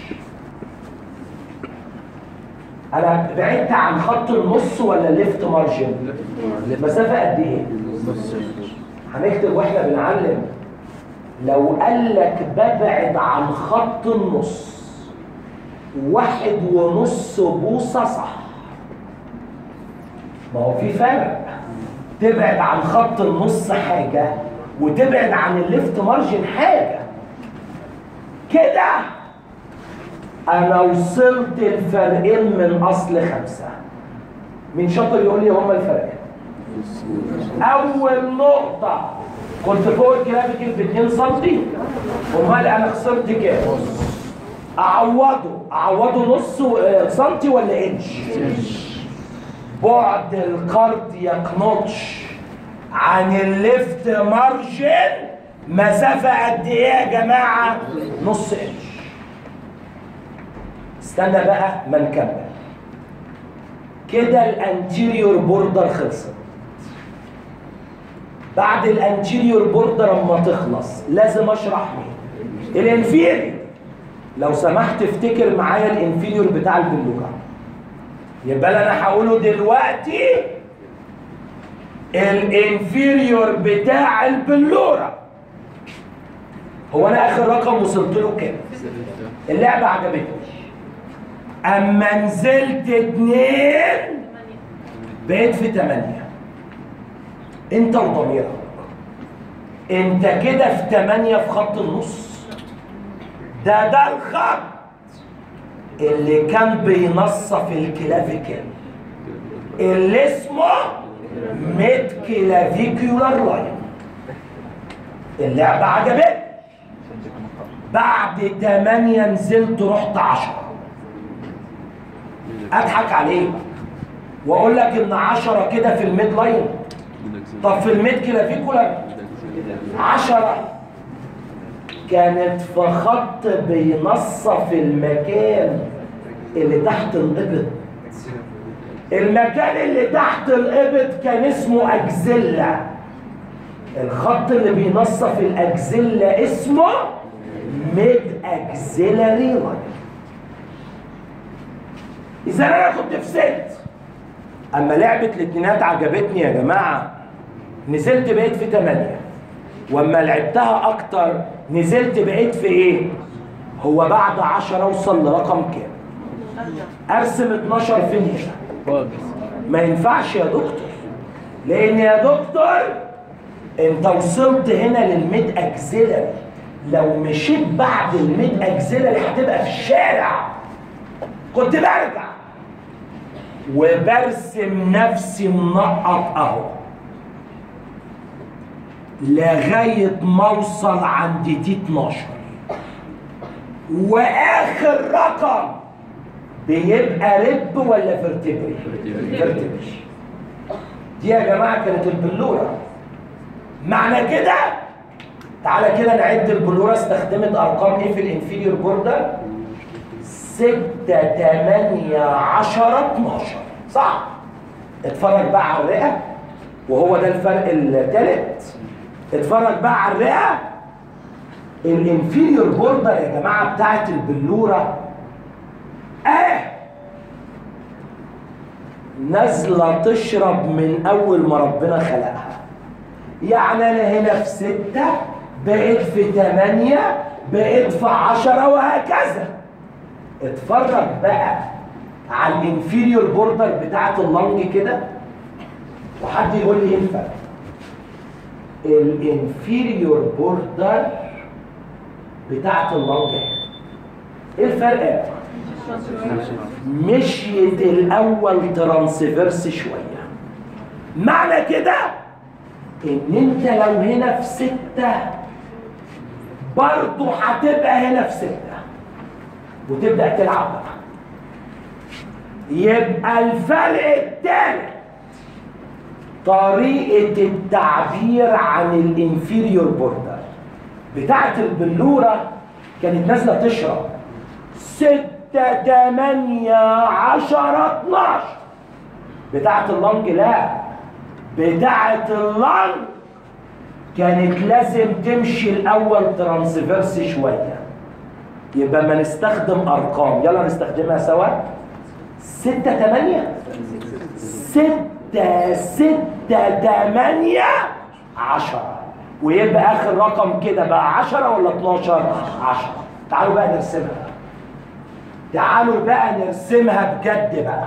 انا بعدت عن خط النص ولا الليفت مارجن مسافه قد ايه هنكتب واحنا بنعلم لو قال لك ببعد عن خط النص واحد ونص بوصة صح ما هو في فرق تبعد عن خط النص حاجة وتبعد عن الليفت مارجن حاجة كده أنا وصلت الفرقين من أصل خمسة مين شاطر يقول لي هما الفرقين اول نقطة كنت فوق الكلافيكل ب 2 سم امال انا خسرت كام؟ اعوضه اعوضه نص آه، سنتي ولا انش؟ بعد الكاردياك نوتش عن الليفت مارجن مسافة قد ايه يا جماعة؟ نص انش استنى بقى ما نكمل كده الانتيريور بوردر خلصت بعد الانتيريور بوردر اما تخلص لازم اشرح مين الانفيريور لو سمحت افتكر معايا الانفيريور بتاع البلوكه يبقى اللي انا هقوله دلوقتي الانفيريور بتاع البلوره هو انا اخر رقم وصلت له كام اللعبه عجبتني اما نزلت اتنين بقيت في تمانية انت وضميرك انت كده في تمانية في خط النص ده ده الخط اللي كان بينصف الكلافيكل اللي اسمه ميد كلافيكيولار لاين اللعبة عجبتني بعد تمانية نزلت رحت عشرة اضحك عليك واقول لك ان عشرة كده في الميد لاين طب في الميد كلافيكولار عشرة كانت في خط بينصف المكان اللي تحت الإبط المكان اللي تحت الإبط كان اسمه أجزلة الخط اللي بينصف الاكزيلا اسمه ميد اكزيلاري لاين اذا انا كنت في ست اما لعبه الاتنينات عجبتني يا جماعه نزلت بقيت في 8 واما لعبتها اكتر نزلت بقيت في ايه هو بعد 10 اوصل لرقم كام ارسم 12 فين هنا باجز ما ينفعش يا دكتور لان يا دكتور انت وصلت هنا للميد اكزيلري لو مشيت بعد الميد اكزيلري هتبقى في الشارع كنت برجع وبرسم نفسي منقط اهو لغايه ما اوصل عند دي 12 واخر رقم بيبقى رب ولا فيرتبري؟ فيرتبري دي يا جماعه كانت البلوره معنى كده تعالى كده نعد البلوره استخدمت ارقام ايه في الانفيريور بوردر 6 8 10 12 صح اتفرج بقى على الرئه وهو ده الفرق الثالث اتفرج بقى على الرئه الانفيريور بوردر يا جماعه بتاعت البلوره اه نازله تشرب من اول ما ربنا خلقها يعني انا هنا في ستة بقيت في تمانية بقيت في عشرة وهكذا اتفرج بقى على الانفيريور بوردر بتاعت اللنج كده وحد يقول لي ايه الفرق الانفيريور بوردر بتاعت اللنج هنا ايه الفرق يا جماعه مشيت الاول ترانسفيرس شويه معنى كده ان انت لو هنا في ستة برضه هتبقى هنا في ستة وتبدأ تلعب بقى يبقى الفرق التالت طريقة التعبير عن الانفيريور بوردر بتاعت البلورة كانت نازلة تشرب ستة تمانية عشرة اتناشر بتاعت اللنج لا بتاعت اللنج كانت لازم تمشي الاول ترانسفيرس شويه يبقى ما نستخدم ارقام يلا نستخدمها سوا ستة تمانية ستة ستة تمانية عشرة ويبقى اخر رقم كده بقى عشرة ولا اتناشر عشرة تعالوا بقى نرسمها تعالوا بقى نرسمها بجد بقى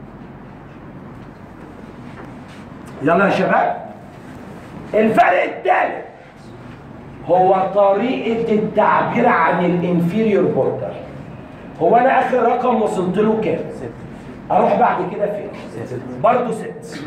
يلا يا شباب الفرق الثالث هو طريقة التعبير عن الانفيريور بوردر هو انا اخر رقم وصلت له كام؟ اروح بعد كده فين؟ برضه ست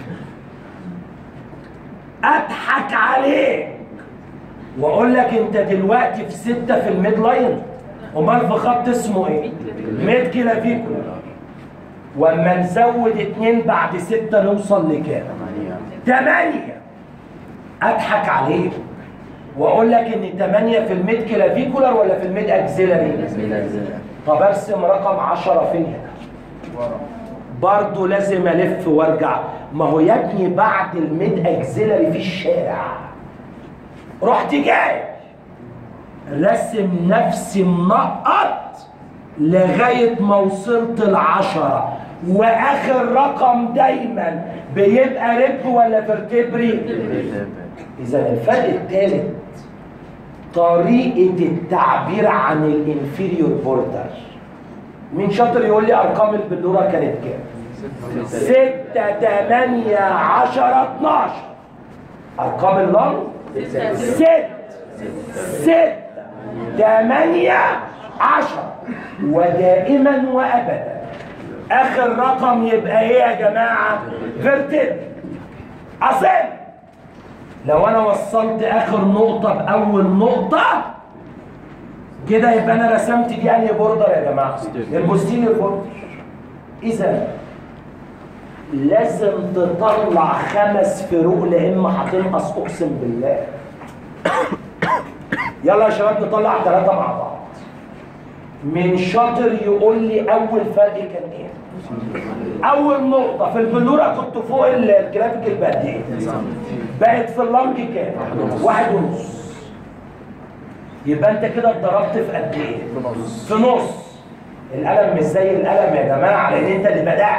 اضحك عليك واقول لك انت دلوقتي في ستة في الميد لاين امال في خط اسمه ايه؟ ميد كلافيكولار واما نزود اتنين بعد ستة نوصل لكام؟ تمانية اضحك عليك واقول لك ان تمانية في الميد كلافيكولار ولا في الميد اكزيلاري؟ طب ارسم رقم عشرة فين هنا؟ برضه لازم الف وارجع ما هو يا ابني بعد الميد اكزيلاري في الشارع رحت جاي رسم نفسي منقط لغايه ما وصلت العشرة واخر رقم دايما بيبقى رب ولا فيرتبري اذا الفرق الثالث طريقه التعبير عن الانفيريور بوردر مين شاطر يقول لي ارقام البلوره كانت كام ستة تمانية عشرة اتناشر ارقام اللون ست ست تمانية عشرة ودائما وابدا اخر رقم يبقى ايه يا جماعة فيرتب اصل لو انا وصلت اخر نقطة باول نقطة كده يبقى انا رسمت دي انهي بوردر يا جماعه البوستيريور بوردر اذا لازم تطلع خمس فروق لان هتنقص اقسم بالله يلا يا شباب نطلع ثلاثه مع بعض من شاطر يقول لي اول فرق كان ايه اول نقطة في البلورة كنت فوق ال- الجرافيك البقد ايه بقت في اللنج كام واحد ونص يبقى انت كده اتضربت في قد ايه في نص في نص القلم مش زي القلم يا جماعه لان انت اللي بدات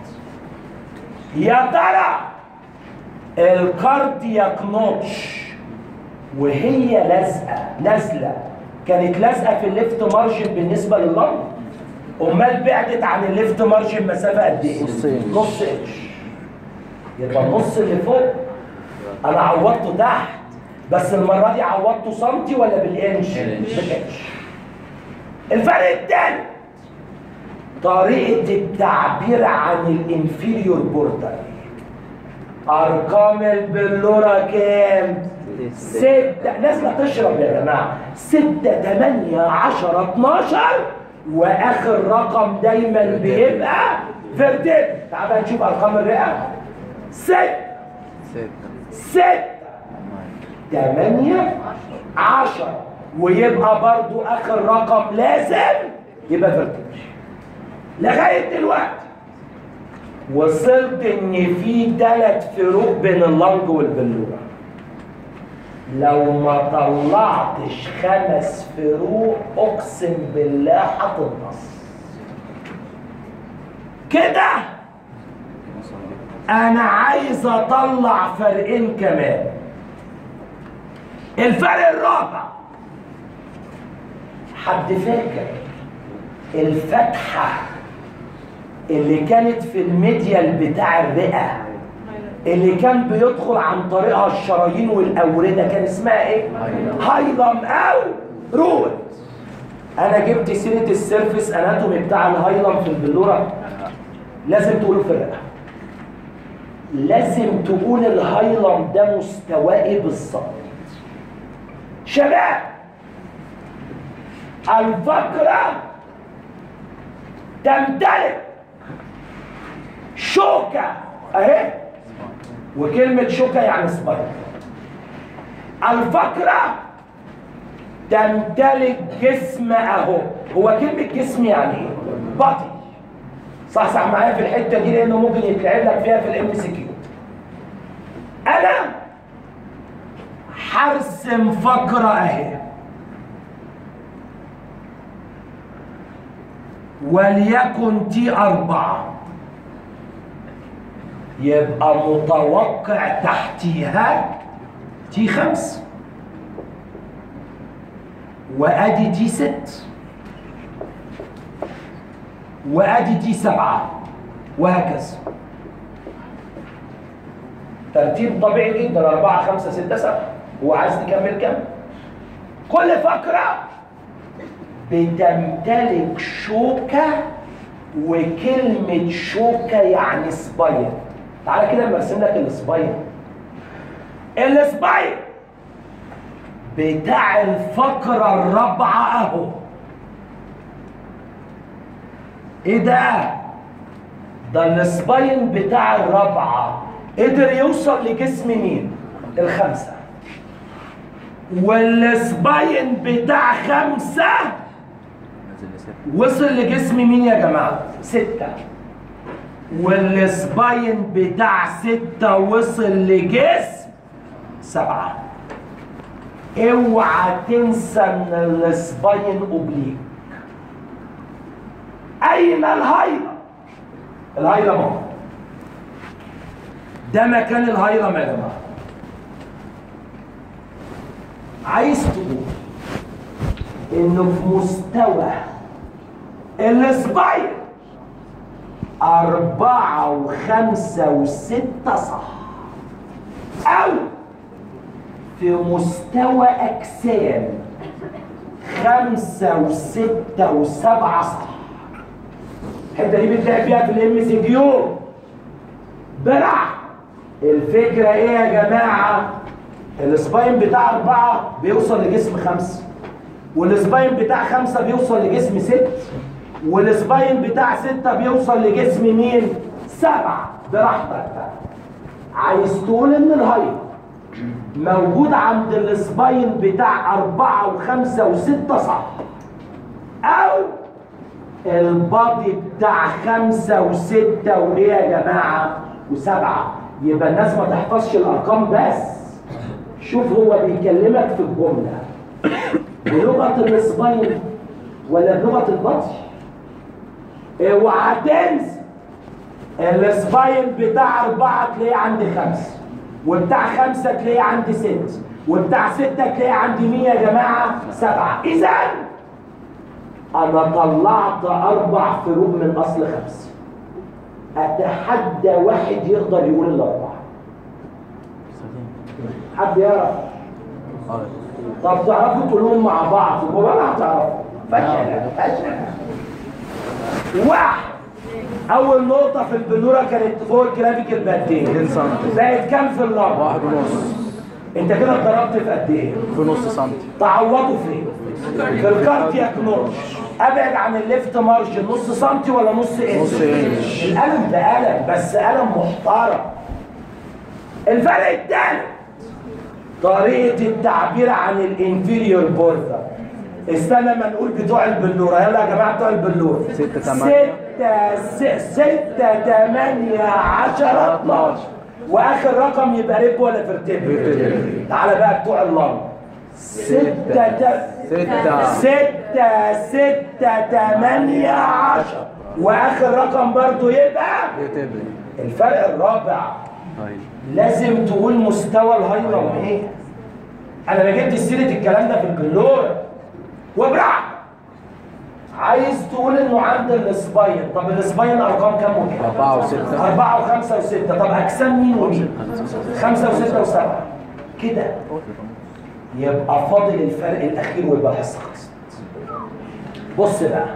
يا ترى الكاردياك نوتش وهي لازقه نازله كانت لازقه في الليفت مارجن بالنسبه لللنج امال بعدت عن الليفت مارجن مسافه قد ايه نص إنش. نص انش يبقى النص اللي فوق انا عوضته تحت بس المره دي عوضته سنتي ولا بالانش بالانش الفرق الثاني طريقه التعبير عن الانفيريور بوردر ارقام البلوره كام ستة نازلة تشرب يا جماعة ستة تمانية عشرة اتناشر واخر رقم دايما بيبقى فيرتيب تعال بقى نشوف ارقام الرئة ستة ستة ستة تمانية عشرة ويبقى برضو اخر رقم لازم يبقى فيرتيب لغاية دلوقتي وصلت ان في ثلاث فروق بين اللنج والبلورة لو ما طلعتش خمس فروق اقسم بالله هتنقص كده انا عايز اطلع فرقين كمان الفرق الرابع حد فاكر الفتحه اللي كانت في الميديال بتاع الرئه اللي كان بيدخل عن طريقها الشرايين والاورده كان اسمها ايه هايلم او رود انا جبت سيره السيرفيس اناتومي بتاع الهايلم في البلوره لازم تقولوا في الرئه لازم تقول الهايلم ده مستواه ايه بالظبط شباب الفقره تمتلك شوكة اهي وكلمة شوكة يعني سبايك الفقرة تمتلك جسم اهو هو كلمة جسم يعني ايه؟ بطي صح صح معايا في الحتة دي لانه ممكن يتلعب لك فيها في الام سي كيو انا هرسم فقرة اهي وليكن تي أربعة يبقى متوقع تحتيها تي خمس وادي تي ست وادي تي سبعة وهكذا ترتيب طبيعي جدا أربعة خمسة ستة سبعة هو عايز تكمل كم؟ كل فقرة بتمتلك شوكة وكلمة شوكة يعني سباين تعالى كده اما ارسم لك السباين السباين بتاع الفقرة الرابعة اهو ايه ده؟ ده السباين بتاع الرابعة قدر يوصل لجسم مين؟ الخمسة والسباين بتاع خمسة نزل لستة وصل لجسم مين يا جماعة؟ ستة والسباين بتاع ستة وصل لجسم سبعة اوعى تنسى ان السباين اوبليك اين الهايلة؟ الهايلة اهو ده مكان الهايلم يا جماعة عايز تقول انه في مستوى السباين أربعة وخمسة وستة صح أو في مستوى أجسام خمسة وستة وسبعة صح الحتة دي بتلاقي فيها في الام سي كيو برع الفكرة ايه يا جماعة؟ السباين بتاع أربعة بيوصل لجسم خمسة والسباين بتاع خمسة بيوصل لجسم ست والسباين بتاع ستة بيوصل لجسم مين؟ سبعة براحتك بقى عايز تقول ان الهايت موجود عند السباين بتاع أربعة وخمسة وستة صح او البادي بتاع خمسة وستة وايه يا جماعة وسبعة يبقى الناس ما تحفظش الارقام بس شوف هو بيكلمك في الجملة بلغة الاسباين ولا بلغة البطش اوعى تنسى الاسباين بتاع أربعة تلاقيه عند خمسة وبتاع خمسة تلاقيه عند ست وبتاع ستة تلاقيه عند مية يا جماعة سبعة إذا أنا طلعت أربع فروق من أصل خمسة أتحدى واحد يقدر يقول الأربعة حد يعرف طب تعرفوا تقولوهم مع بعض ولا هتعرفوا فشل فشل واحد اول نقطه في البلوره كانت فوق الجرافيك البدين 2 سم بقت كام في اللمبه واحد ونص انت كده اتضربت في قد ايه في نص سنتي تعوضوا فين في الكاردياك نورش ابعد عن الليفت مارجن نص سنتي ولا نص انش نص إنش. القلم ده قلم بس قلم محترم الفرق الثالث طريقه التعبير عن الانفيريور بوردر استنى ما نقول بتوع البلوره يلا يا جماعه بتوع البلوره ستة تمانية. ستة س- ستة تمانية عشرة 12 واخر رقم يبقى ريب ولا فرتبل فرتبل. تعالى بقى بتوع اللام ستة ت- ستة ستة ستة تمانية عشر واخر رقم برضو يبقى يتبري الفرق الرابع لازم تقول مستوى الهايلم ايه انا ما جبت سيره الكلام ده في البلور وبراحتك عايز تقول انه عند الاسباين طب الاسباين ارقام كام وكام أربعة وستة أربعة وخمسة وستة طب أجسام مين ومين؟ خمسة وستة وسبعة كده يبقى فاضل الفرق الأخير ويبقى الحصة خلصت بص بقى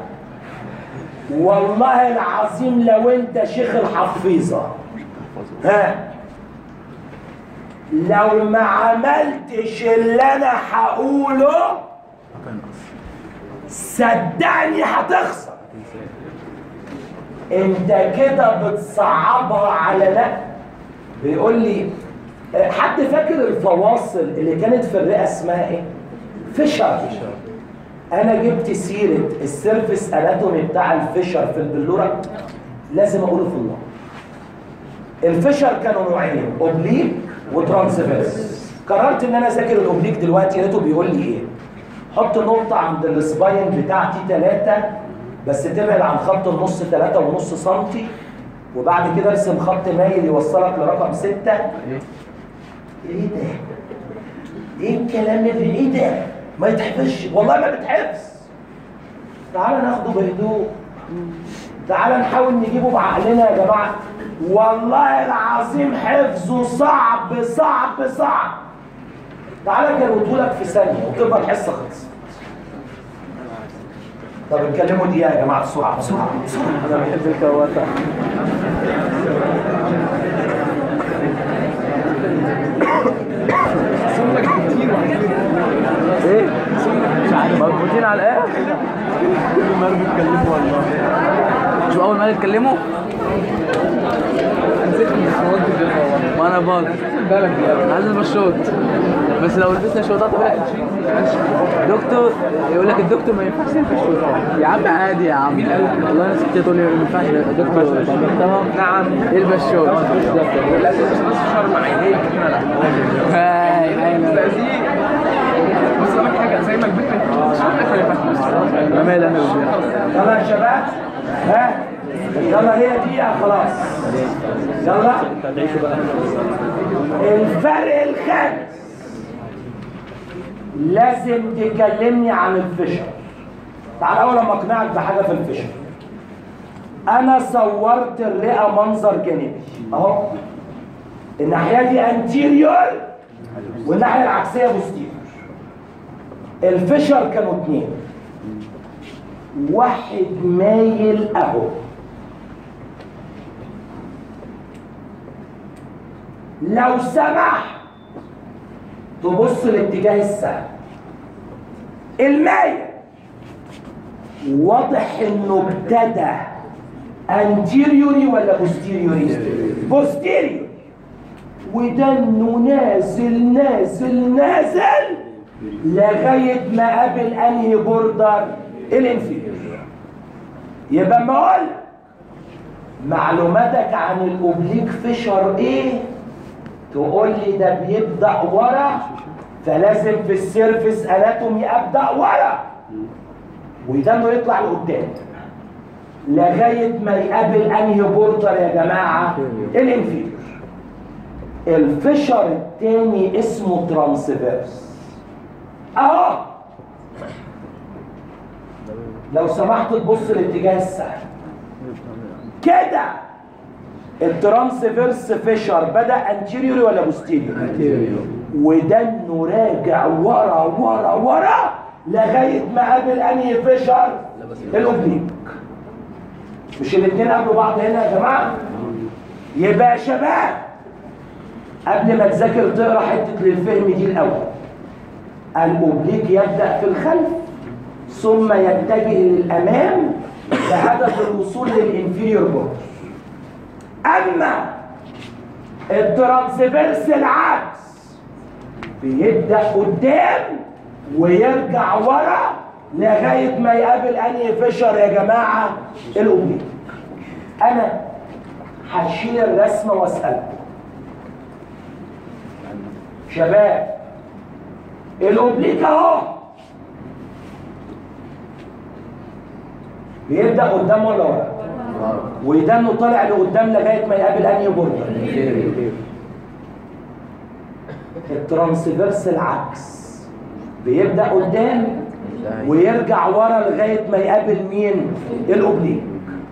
والله العظيم لو أنت شيخ الحفيظة ها لو ما عملتش اللي أنا هقوله صدقني هتخسر انت كده بتصعبها على لا بيقول لي اه، حد فاكر الفواصل اللي كانت في الرئه اسمها ايه فيشر انا جبت سيره السيرفس اناتومي بتاع الفيشر في البلوره لازم اقوله في الله الفيشر كانوا نوعين اوبليك وترانسفيرس قررت ان انا اذاكر الاوبليك دلوقتي لقيته بيقول لي ايه حط نقطة عند السباين بتاعتي ثلاثة بس تبعد عن خط النص ثلاثة ونص سنتي وبعد كده ارسم خط مايل يوصلك لرقم ستة ايه ده؟ ايه الكلام اللي ايه ده؟ ما يتحفظش والله ما بتحفظ تعال ناخده بهدوء تعال نحاول نجيبه بعقلنا يا جماعة والله العظيم حفظه صعب صعب صعب تعالى كروتهولك في ثانية وتبقى الحصة خلصت طب اتكلموا دقيقة يا جماعة بسرعة بسرعة بسرعة أنا بحب الكواتة ايه؟ مش عارف مربوطين على الاخر كل مرة بيتكلموا والله شو اول ما يتكلموا؟ ما انا برضه عايز البشوت بس لو لبسنا شوطات يقول لك دكتور يقول لك الدكتور ما ينفعش يلبس شوطات يا عم عادي يا عم والله ناس كتير تقول لي ما ينفعش دكتور محترم نعم يلبس شوط لا تلبس شرم عينيك هاي هاي بس اقول لك حاجه زي ما البنت ما ينفعش انا مالي انا بالبيت يلا يا شباب ها يلا هي دقيقة خلاص يلا الفرق الخامس لازم تكلمني عن الفشل تعال اول لما اقنعك بحاجة في الفشل انا صورت الرئة منظر جانبي اهو الناحية دي انتيريور والناحية العكسية بوستيريور الفشل كانوا اتنين واحد مايل اهو لو سمحت تبص لاتجاه السهم المايل واضح انه ابتدى انتيريوري ولا بوستيريوري بوستيريوري وده انه نازل نازل نازل لغايه ما قابل انهي بوردر الانفيريور يبقى ما اقول معلوماتك عن الاوبليك فيشر ايه تقول لي ده بيبدا ورا فلازم في السيرفس اناتومي ابدا ورا ويدنه يطلع لقدام لغايه ما يقابل انهي بوردر يا جماعه الانفيريور الفشر التاني اسمه ترانسفيرس اهو لو سمحت تبص الاتجاه السهل كده الترانسفيرس فيشر بدا انتيريور ولا بوستيريور وده انه راجع ورا ورا ورا لغايه ما قابل انهي فيشر الاوبليك مش الاثنين قابلوا بعض هنا يا جماعه يبقى يا شباب قبل ما تذاكر تقرا حته للفهم دي الاول الاوبليك يبدا في الخلف ثم يتجه للامام بهدف الوصول للانفيريور بورد اما الترانسفيرس العكس بيبدا قدام ويرجع ورا لغايه ما يقابل انهي فيشر يا جماعه الاوبليك انا هشيل الرسمه واسالكم شباب الاوبليك اهو بيبدا قدام ولا ورا ويدنه طالع لقدام لغايه ما يقابل انهي بوردر الترانسفيرس العكس بيبدا قدام ويرجع ورا لغايه ما يقابل مين الاوبليك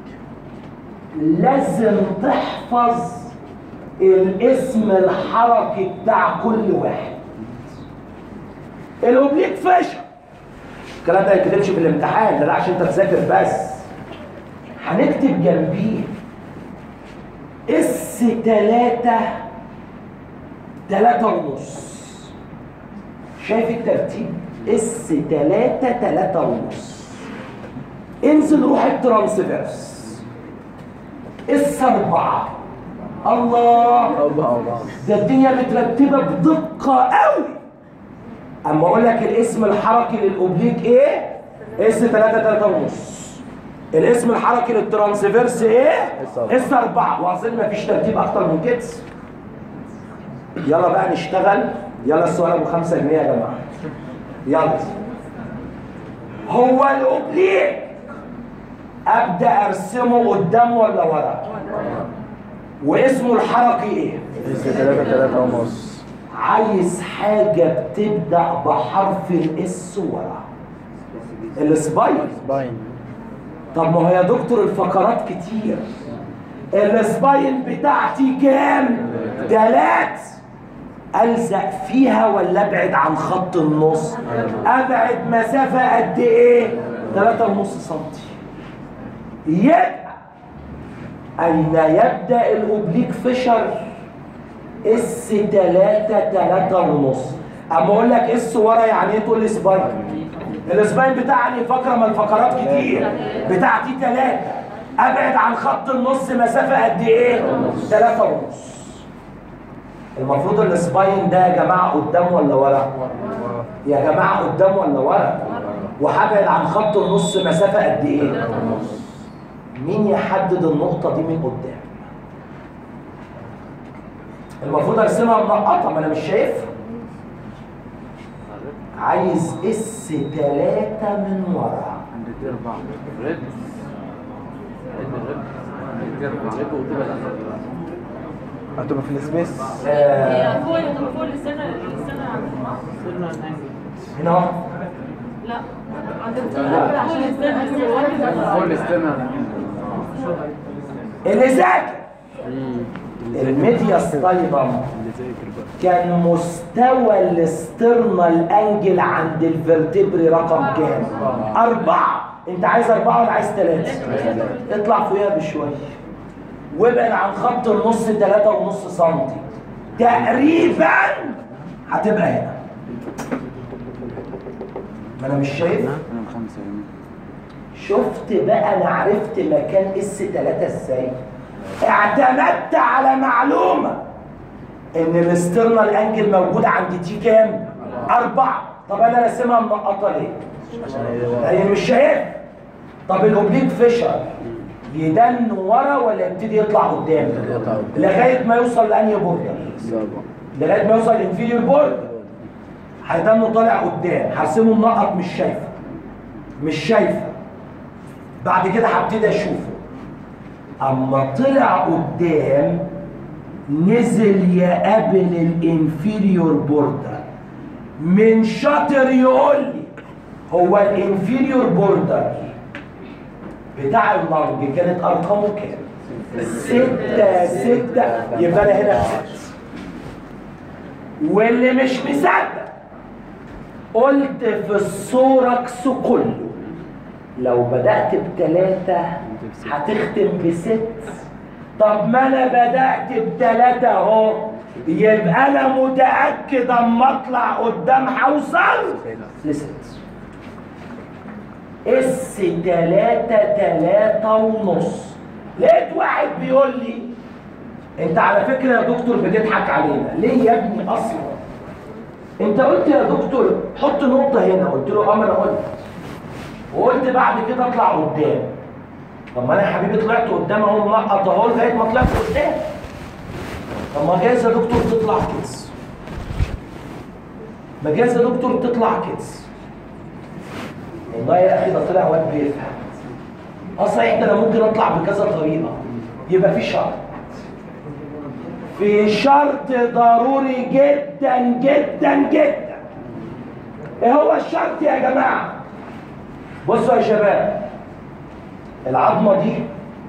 لازم تحفظ الاسم الحركي بتاع كل واحد الاوبليك فشل الكلام ده ما يتكتبش في الامتحان ده, ده عشان انت تذاكر بس هنكتب جنبيه اس تلاتة تلاتة ونص شايف الترتيب اس تلاتة تلاتة ونص انزل روح الترانسفيرس اس اربعة الله ده الدنيا مترتبة بدقة قوي اما اقول لك الاسم الحركي للاوبليك ايه اس 3 3 ونص الاسم الحركي للترانسفيرس ايه اس 4 واظن مفيش ترتيب اكتر من كده يلا بقى نشتغل يلا السؤال ابو 5 جنيه يا جماعه يلا هو الاوبليك ابدا ارسمه قدام ولا ورا واسمه الحركي ايه ثلاثة ثلاثة ونص عايز حاجة بتبدأ بحرف الاس ورا السباين باين طب ما هو يا دكتور الفقرات كتير السباين بتاعتي كام؟ تلات ألزق فيها ولا أبعد عن خط النص؟ أبعد مسافة قد إيه؟ تلاتة ونص سنتي يبقى أين يبدأ الأوبليك فيشر؟ اس تلاتة تلاتة ونص اما اقول لك اس ورا يعني ايه تقول لي سباين السباين بتاعني فقره من الفقرات كتير بتاعتي تلاتة ابعد عن خط النص مسافه قد ايه تلاتة ونص المفروض السباين ده يا جماعه قدام ولا ورا يا جماعه قدام ولا ورا وهبعد عن خط النص مسافه قد ايه مين يحدد النقطه دي من قدام المفروض ارسمها منقطه ما انا مش شايفها عايز اس تلاتة من ورا هتبقى في السبيس آه هي فوق فوق السنة السنة هنا أهو. لا عند السنة عشان السنة هو الاستنى اللي ذاكر الميديا ستايبم كان مستوى الاسترنال انجل عند الفرتبري رقم كام؟ أربعة أنت عايز أربعة ولا عايز ثلاثة؟ اطلع فوقيها بشوية وابعد عن خط النص ثلاثة ونص سنتي تقريبا هتبقى هنا ما أنا مش شايف شفت بقى أنا عرفت مكان اس 3 إزاي؟ اعتمدت على معلومة ان الاسترنال انجل موجود عند تي كام؟ أربعة طب أنا راسمها منقطة ليه؟ لأن مش شايف طب الاوبليك فيشر يدن ورا ولا يبتدي يطلع قدام يطلع قدام. لغايه ما يوصل لانهي بوردر السابع لغايه ما يوصل الانفيريور بورد هيدنه طالع قدام هرسمه منقط مش شايفه مش شايفه بعد كده هبتدي اشوفه اما طلع قدام نزل يقابل الانفيريور بوردر من شاطر يقول لي هو الانفيريور بوردر بتاع اللنج كانت ارقامه كام؟ ستة ستة يبقى انا هنا في ست واللي مش مصدق قلت في السوركس كله لو بدأت بتلاتة هتختم بست طب ما انا بدأت بتلاتة اهو يبقى انا متأكد اما اطلع قدام هوصل لست اس تلاتة تلاتة ونص لقيت واحد بيقول لي انت على فكرة يا دكتور بتضحك علينا ليه يا ابني اصلا انت قلت يا دكتور حط نقطة هنا قلت له اه ما انا قلت وقلت بعد كده اطلع قدام طب ما انا يا حبيبي طلعت قدام اهو منقط اهو لغايه ما طلعت قدام طب ما جايز يا دكتور تطلع كده ما جايز يا دكتور تطلع كده والله يا اخي ده طلع واد بيفهم اصلا احنا انا ممكن اطلع بكذا طريقه يبقى في شرط في شرط ضروري جدا جدا جدا ايه هو الشرط يا جماعه بصوا يا شباب العظمه دي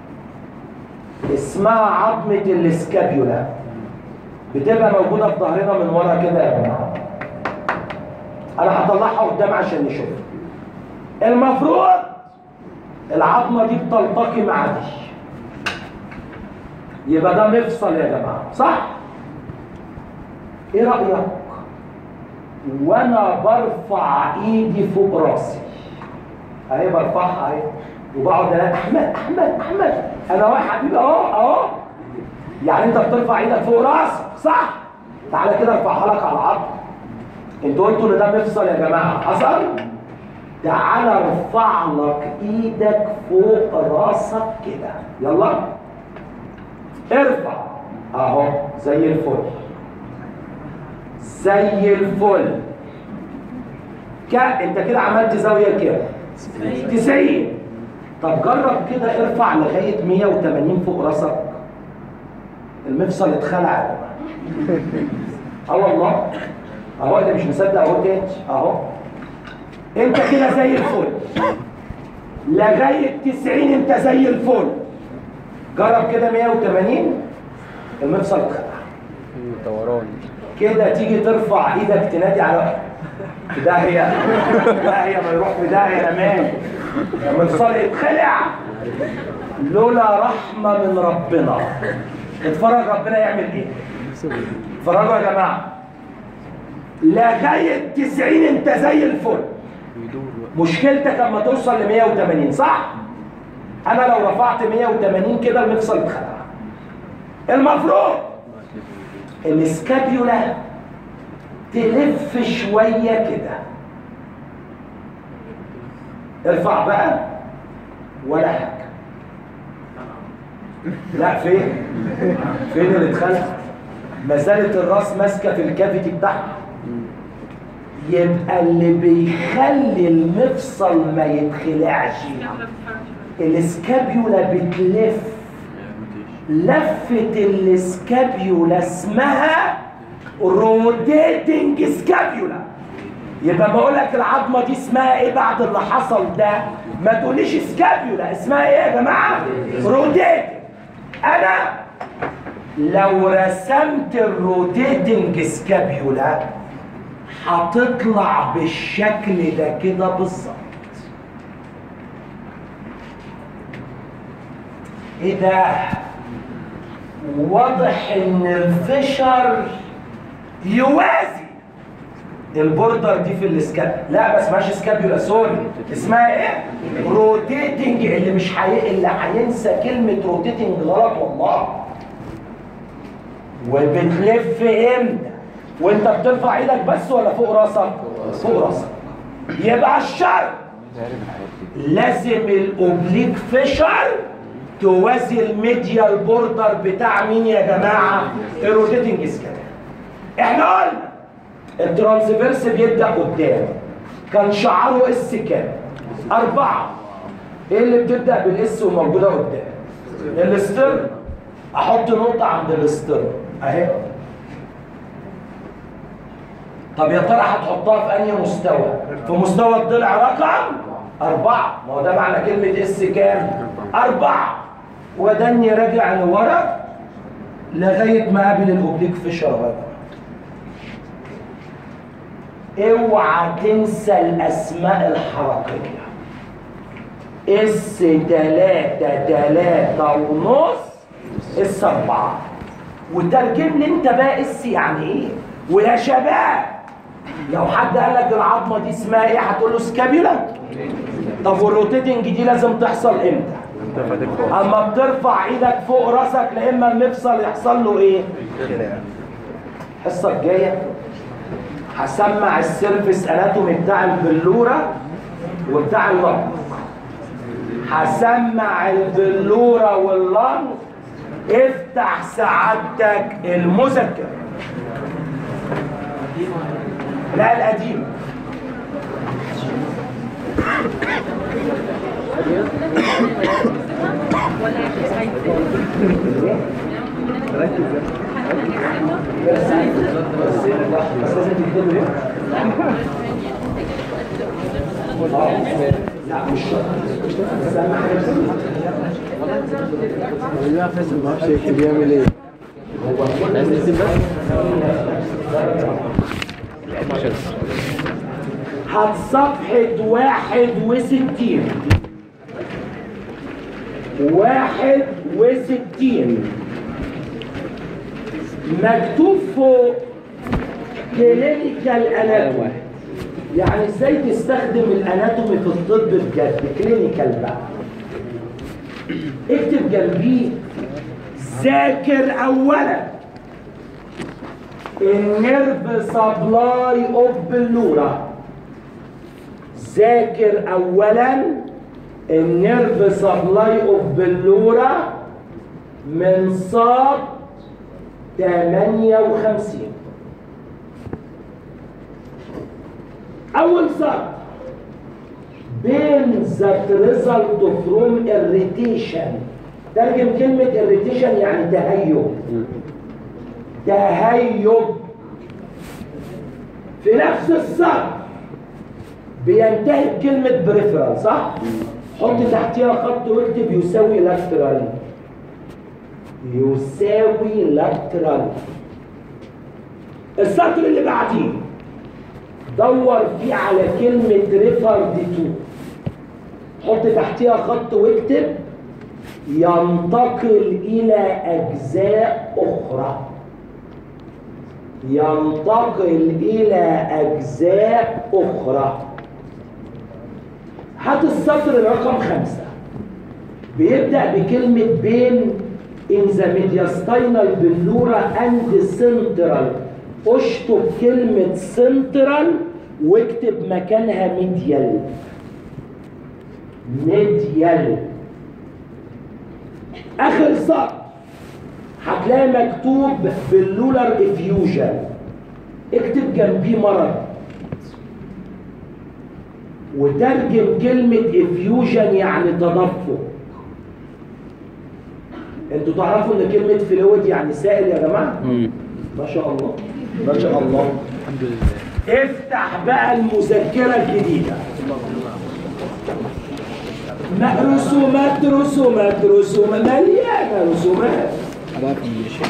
اسمها عظمه الاسكابيولا بتبقى موجوده في ظهرنا من ورا كده يا جماعه انا هطلعها قدام عشان نشوف المفروض العظمه دي بتلتقي مع دي يبقى ده مفصل يا جماعه صح ايه رايك وانا برفع ايدي فوق راسي اهي برفعها اهي وبقعد انا احمد احمد احمد انا واحد حبيبي اهو اهو يعني انت بترفع ايدك فوق راسك صح تعالى كده ارفعها لك على العظم انتوا قلتوا ان ده مفصل يا جماعه حصل تعالى ارفع لك ايدك فوق راسك كده يلا ارفع اهو زي الفل زي الفل كا انت كده عملت زاويه كام 90 طب جرب كده ارفع لغايه 180 فوق راسك المفصل اتخلع يا جماعه اه والله اهو اللي مش مصدق اهو تاني اهو انت كده زي الفل لغايه 90 انت زي الفل جرب كده 180 المفصل اتخلع دوران كده تيجي ترفع ايدك تنادي على في داهيه داهيه ما يروح في داهيه امان المفصل يتخلع لولا رحمه من ربنا اتفرج ربنا يعمل ايه اتفرجوا يا جماعه لغايه 90 انت زي الفل مشكلتك اما توصل ل 180 صح انا لو رفعت 180 كده المفصل اتخلع المفروض الاسكابيولا تلف شويه كده ارفع بقى ولا حاجه لا فين فين اللي اتخلع ما زالت الراس ماسكه في الكافيتي بتاعها يبقى اللي بيخلي المفصل ما يتخلعش الاسكابيولا بتلف لفة الاسكابيولا اسمها روتيتنج سكابيولا يبقى بقول لك العظمه دي اسمها ايه بعد اللي حصل ده ما تقوليش سكابيولا اسمها ايه يا جماعه روتيتنج انا لو رسمت الروتيتنج سكابيولا هتطلع بالشكل ده كده بالظبط ايه ده واضح ان الفشر يوازي البوردر دي في الاسكاب لا ما اسمهاش سكابيولا سوري اسمها ايه روتيتنج اللي مش حي... اللي هينسى كلمه روتيتنج غلط والله وبتلف امتى وانت بترفع ايدك بس ولا فوق راسك فوق راسك يبقى الشرط لازم الاوبليك فيشر توازي الميديال بوردر بتاع مين يا جماعه الروتيتنج سكان احنا قلنا الترانسفيرس بيبدا قدام كان شعاره اس كام اربعه ايه اللي بتبدا بالاس وموجوده قدام الاستر احط نقطه عند الاستر اهي طب يا ترى هتحطها في انهي مستوى في مستوى الضلع رقم أربعة ما هو ده معنى كلمة اس كام أربعة ودني راجع لورا لغاية ما قابل الأوبليك فيشر بقى اوعى تنسى الأسماء الحركية اس تلاتة تلاتة ونص اس أربعة وترجم لي انت بقى اس يعني ايه ويا شباب لو حد قال لك العظمه دي اسمها ايه هتقول له سكابيولا طب والروتيتنج دي لازم تحصل امتى اما بترفع ايدك فوق راسك لا اما المفصل يحصل له ايه الحصه الجايه هسمع السيرفس اناتومي بتاع البلوره وبتاع اللنج هسمع البلوره واللنج افتح سعادتك المذكر لا القديم بس لازم تكتبه ايه؟ لا مش شرط بس اهم حاجه لا فيصل ما اعرفش يكتب يعمل ايه عايز تكتب بس هات صفحة واحد وستين واحد وستين مكتوب فوق كلينيكال اناتومي يعني ازاي تستخدم الاناتومي في الطب بجد كلينيكال بقى اكتب جنبيه ذاكر اولا النيرف سبلاي اوف بلورا ذاكر اولا النيرف سبلاي اوف بلورا من صاد 58 اول سطر بين ذات ريزلت فروم irritation ترجم كلمة irritation يعني تهيب تهيب في نفس السطر بينتهي بكلمة بريفرال صح؟ حط تحتيها خط واكتب يساوي لاترال يساوي لاترال السطر اللي بعديه دور فيه على كلمة ريفرد تو حط تحتيها خط واكتب ينتقل إلى أجزاء أخرى ينتقل إلى أجزاء أخرى هات السطر رقم خمسة بيبدأ بكلمة بين in the mediastinal bellura and central اشطب كلمة central واكتب مكانها ميديال ميديال اخر سطر هتلاقي مكتوب باللولر افيوجن اكتب جنبيه مرض وترجم كلمة افيوجن يعني تدفق انتوا تعرفوا ان كلمة فلويد يعني سائل يا جماعة؟ ما شاء الله ما شاء الله الحمد لله افتح بقى المذكرة الجديدة ما- رسومات رسومات رسومات مليانة رسومات عارف ماشي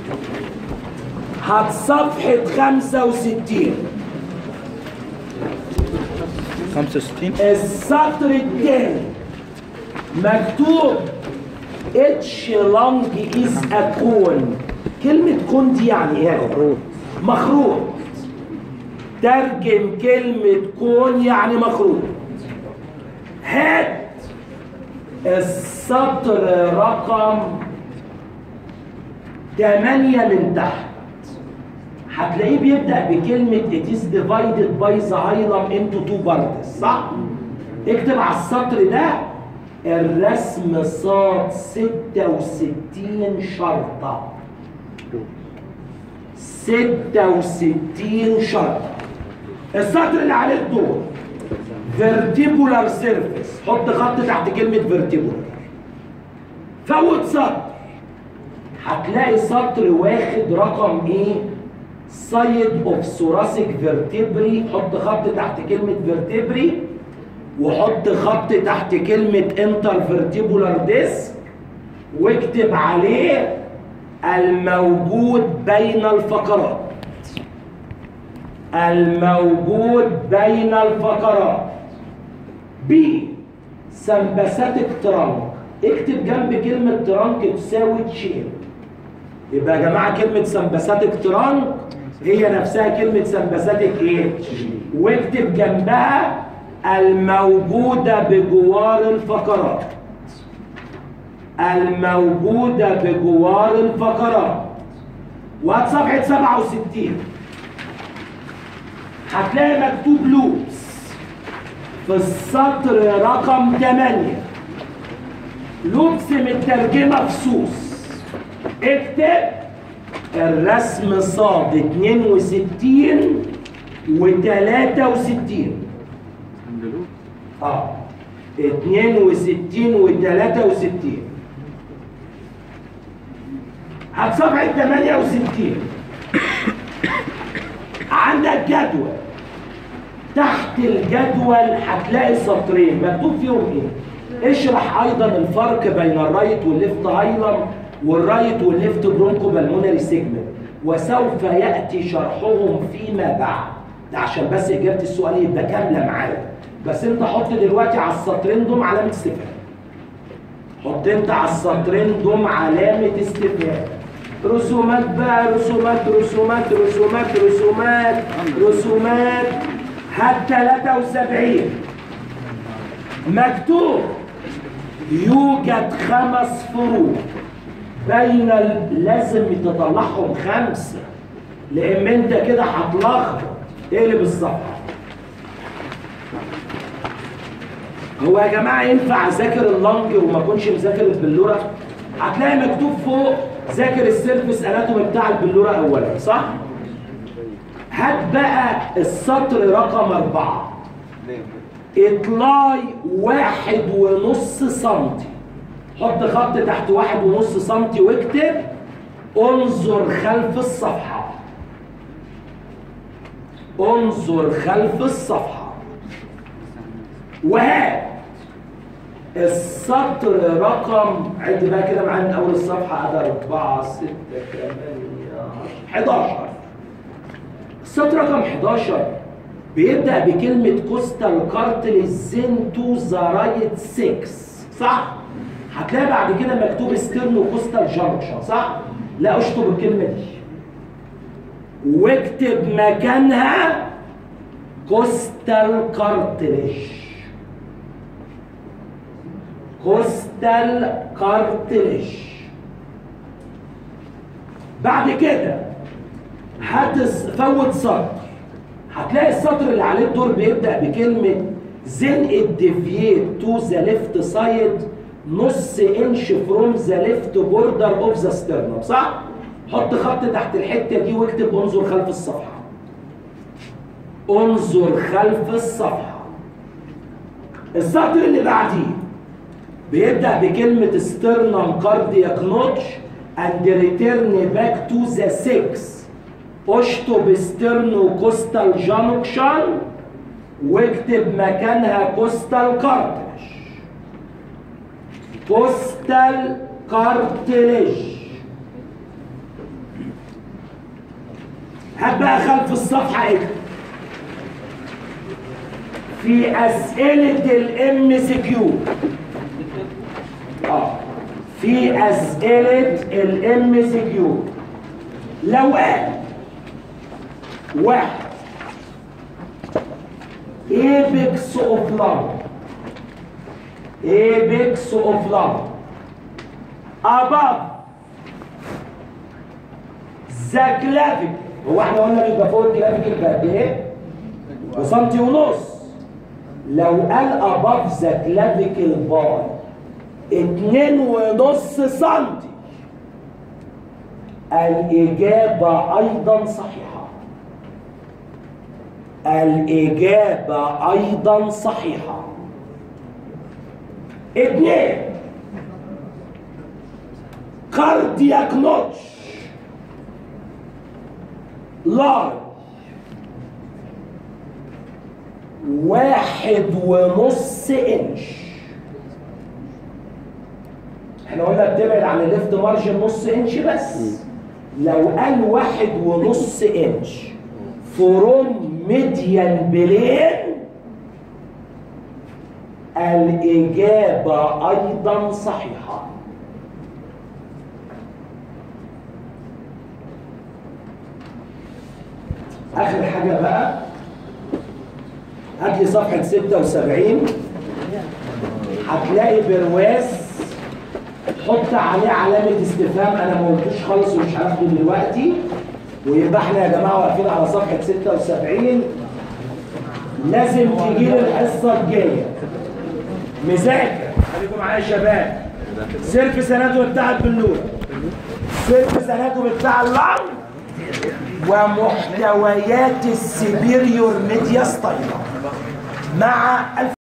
هات صفحة 65 65 السطر الثاني مكتوب اتش لونج از ا كون كلمة كون دي يعني ايه؟ مخروط مخروط ترجم كلمة كون يعني مخروط هات السطر رقم 8 من تحت هتلاقيه بيبدأ بكلمة it is divided by the hilum into two parts صح؟ اكتب على السطر ده الرسم صاد 66 شرطة 66 شرطة السطر اللي عليه الدور فيرتيبولار سيرفيس حط خط تحت كلمة فيرتيبولار فوت سطر هتلاقي سطر واخد رقم ايه سايد اوف ثوراسيك فيرتبري حط خط تحت كلمة فيرتبري وحط خط تحت كلمة انتر فيرتيبولار ديسك واكتب عليه الموجود بين الفقرات الموجود بين الفقرات بي سمباثيك ترانك اكتب جنب كلمة ترانك تساوي تشين يبقى يا جماعة كلمة سمباثيك ترانك هي نفسها كلمة سمباثيك ايه؟ واكتب جنبها الموجودة بجوار الفقرات الموجودة بجوار الفقرات وهات صفحة 67 هتلاقي مكتوب لوبس في السطر رقم 8 لوبس مترجمة فصوص اكتب الرسم صاد 62 و 63 اه 62 و 63 هات صفحة 68 عندك جدول تحت الجدول هتلاقي سطرين مكتوب فيهم ايه؟ اشرح ايضا الفرق بين الرايت والليفت هايلم والرايت والليفت برونكو بالمونري سيجمنت وسوف ياتي شرحهم فيما بعد ده عشان بس اجابه السؤال يبقى كامله معايا بس انت حط دلوقتي على السطرين دول علامه استفهام حط انت على السطرين دول علامه استفهام رسومات بقى رسومات رسومات رسومات رسومات رسومات هات 73 مكتوب يوجد خمس فروق بين ال... لازم تطلعهم خمسه لان انت كده هتلخبط اقلب الصفحه هو يا جماعه ينفع اذاكر اللنج وما اكونش مذاكر البلوره هتلاقي مكتوب فوق ذاكر السيرفس اناتومي بتاع البلوره اولا صح هات بقى السطر رقم أربعة اطلاي واحد ونص سنتي حط خط تحت واحد ونص سنتي واكتب انظر خلف الصفحة انظر خلف الصفحة وهات السطر رقم عد بقى كده معايا من اول الصفحة عدد 4 6 8 11 السطر رقم 11 بيبدأ بكلمة كوستال كارتل زين تو ذا رايت 6 صح؟ هتلاقي بعد كده مكتوب ستيرنو كوستال جانكشن صح؟ لا اشطب الكلمة دي واكتب مكانها كوستال كارتلج كوستال كارتلج بعد كده هتفوت سطر هتلاقي السطر اللي عليه الدور بيبدا بكلمه زن الديفييت تو ذا ليفت سايد نص انش فروم ذا ليفت بوردر اوف ذا ستيرنم صح؟ حط خط تحت الحته دي واكتب انظر خلف الصفحه انظر خلف الصفحه السطر اللي بعديه بيبدا بكلمه ستيرنم كاردياك نوتش and return back to the six اشطب ستيرنو كوستال جانكشن واكتب مكانها كوستال كارتلج كوستال كارتلج هات بقى خلف الصفحة اكتب في أسئلة الام سي كيو اه في أسئلة الام سي كيو لو قال واحد ايبكس اوف لام ايبكس اوف لام above ذا كلافيك هو احنا قلنا بيبقى فوق الكلافيك بقد ايه؟ بسنتي ونص لو قال above the clavicle by اتنين ونص سنتي الإجابة أيضا صحيحة الإجابة أيضا صحيحة اتنين كاردياك نوتش لارج واحد ونص انش احنا قلنا بتبعد عن الليفت مارجن نص انش بس لو قال واحد ونص انش فروم ميديان بلين الإجابة أيضا صحيحة آخر حاجة بقى هات لي صفحة 76 هتلاقي برواز حط عليه علامة استفهام أنا ما قلتوش خالص ومش هاخده دلوقتي ويبقى احنا يا جماعة واقفين على صفحة 76 لازم تجي لي الحصة الجاية مذاكر خليكم معايا يا شباب سيرف سناته بتاع البلور سيرف سناته بتاع اللعب ومحتويات السبيريور ميديا ستايل مع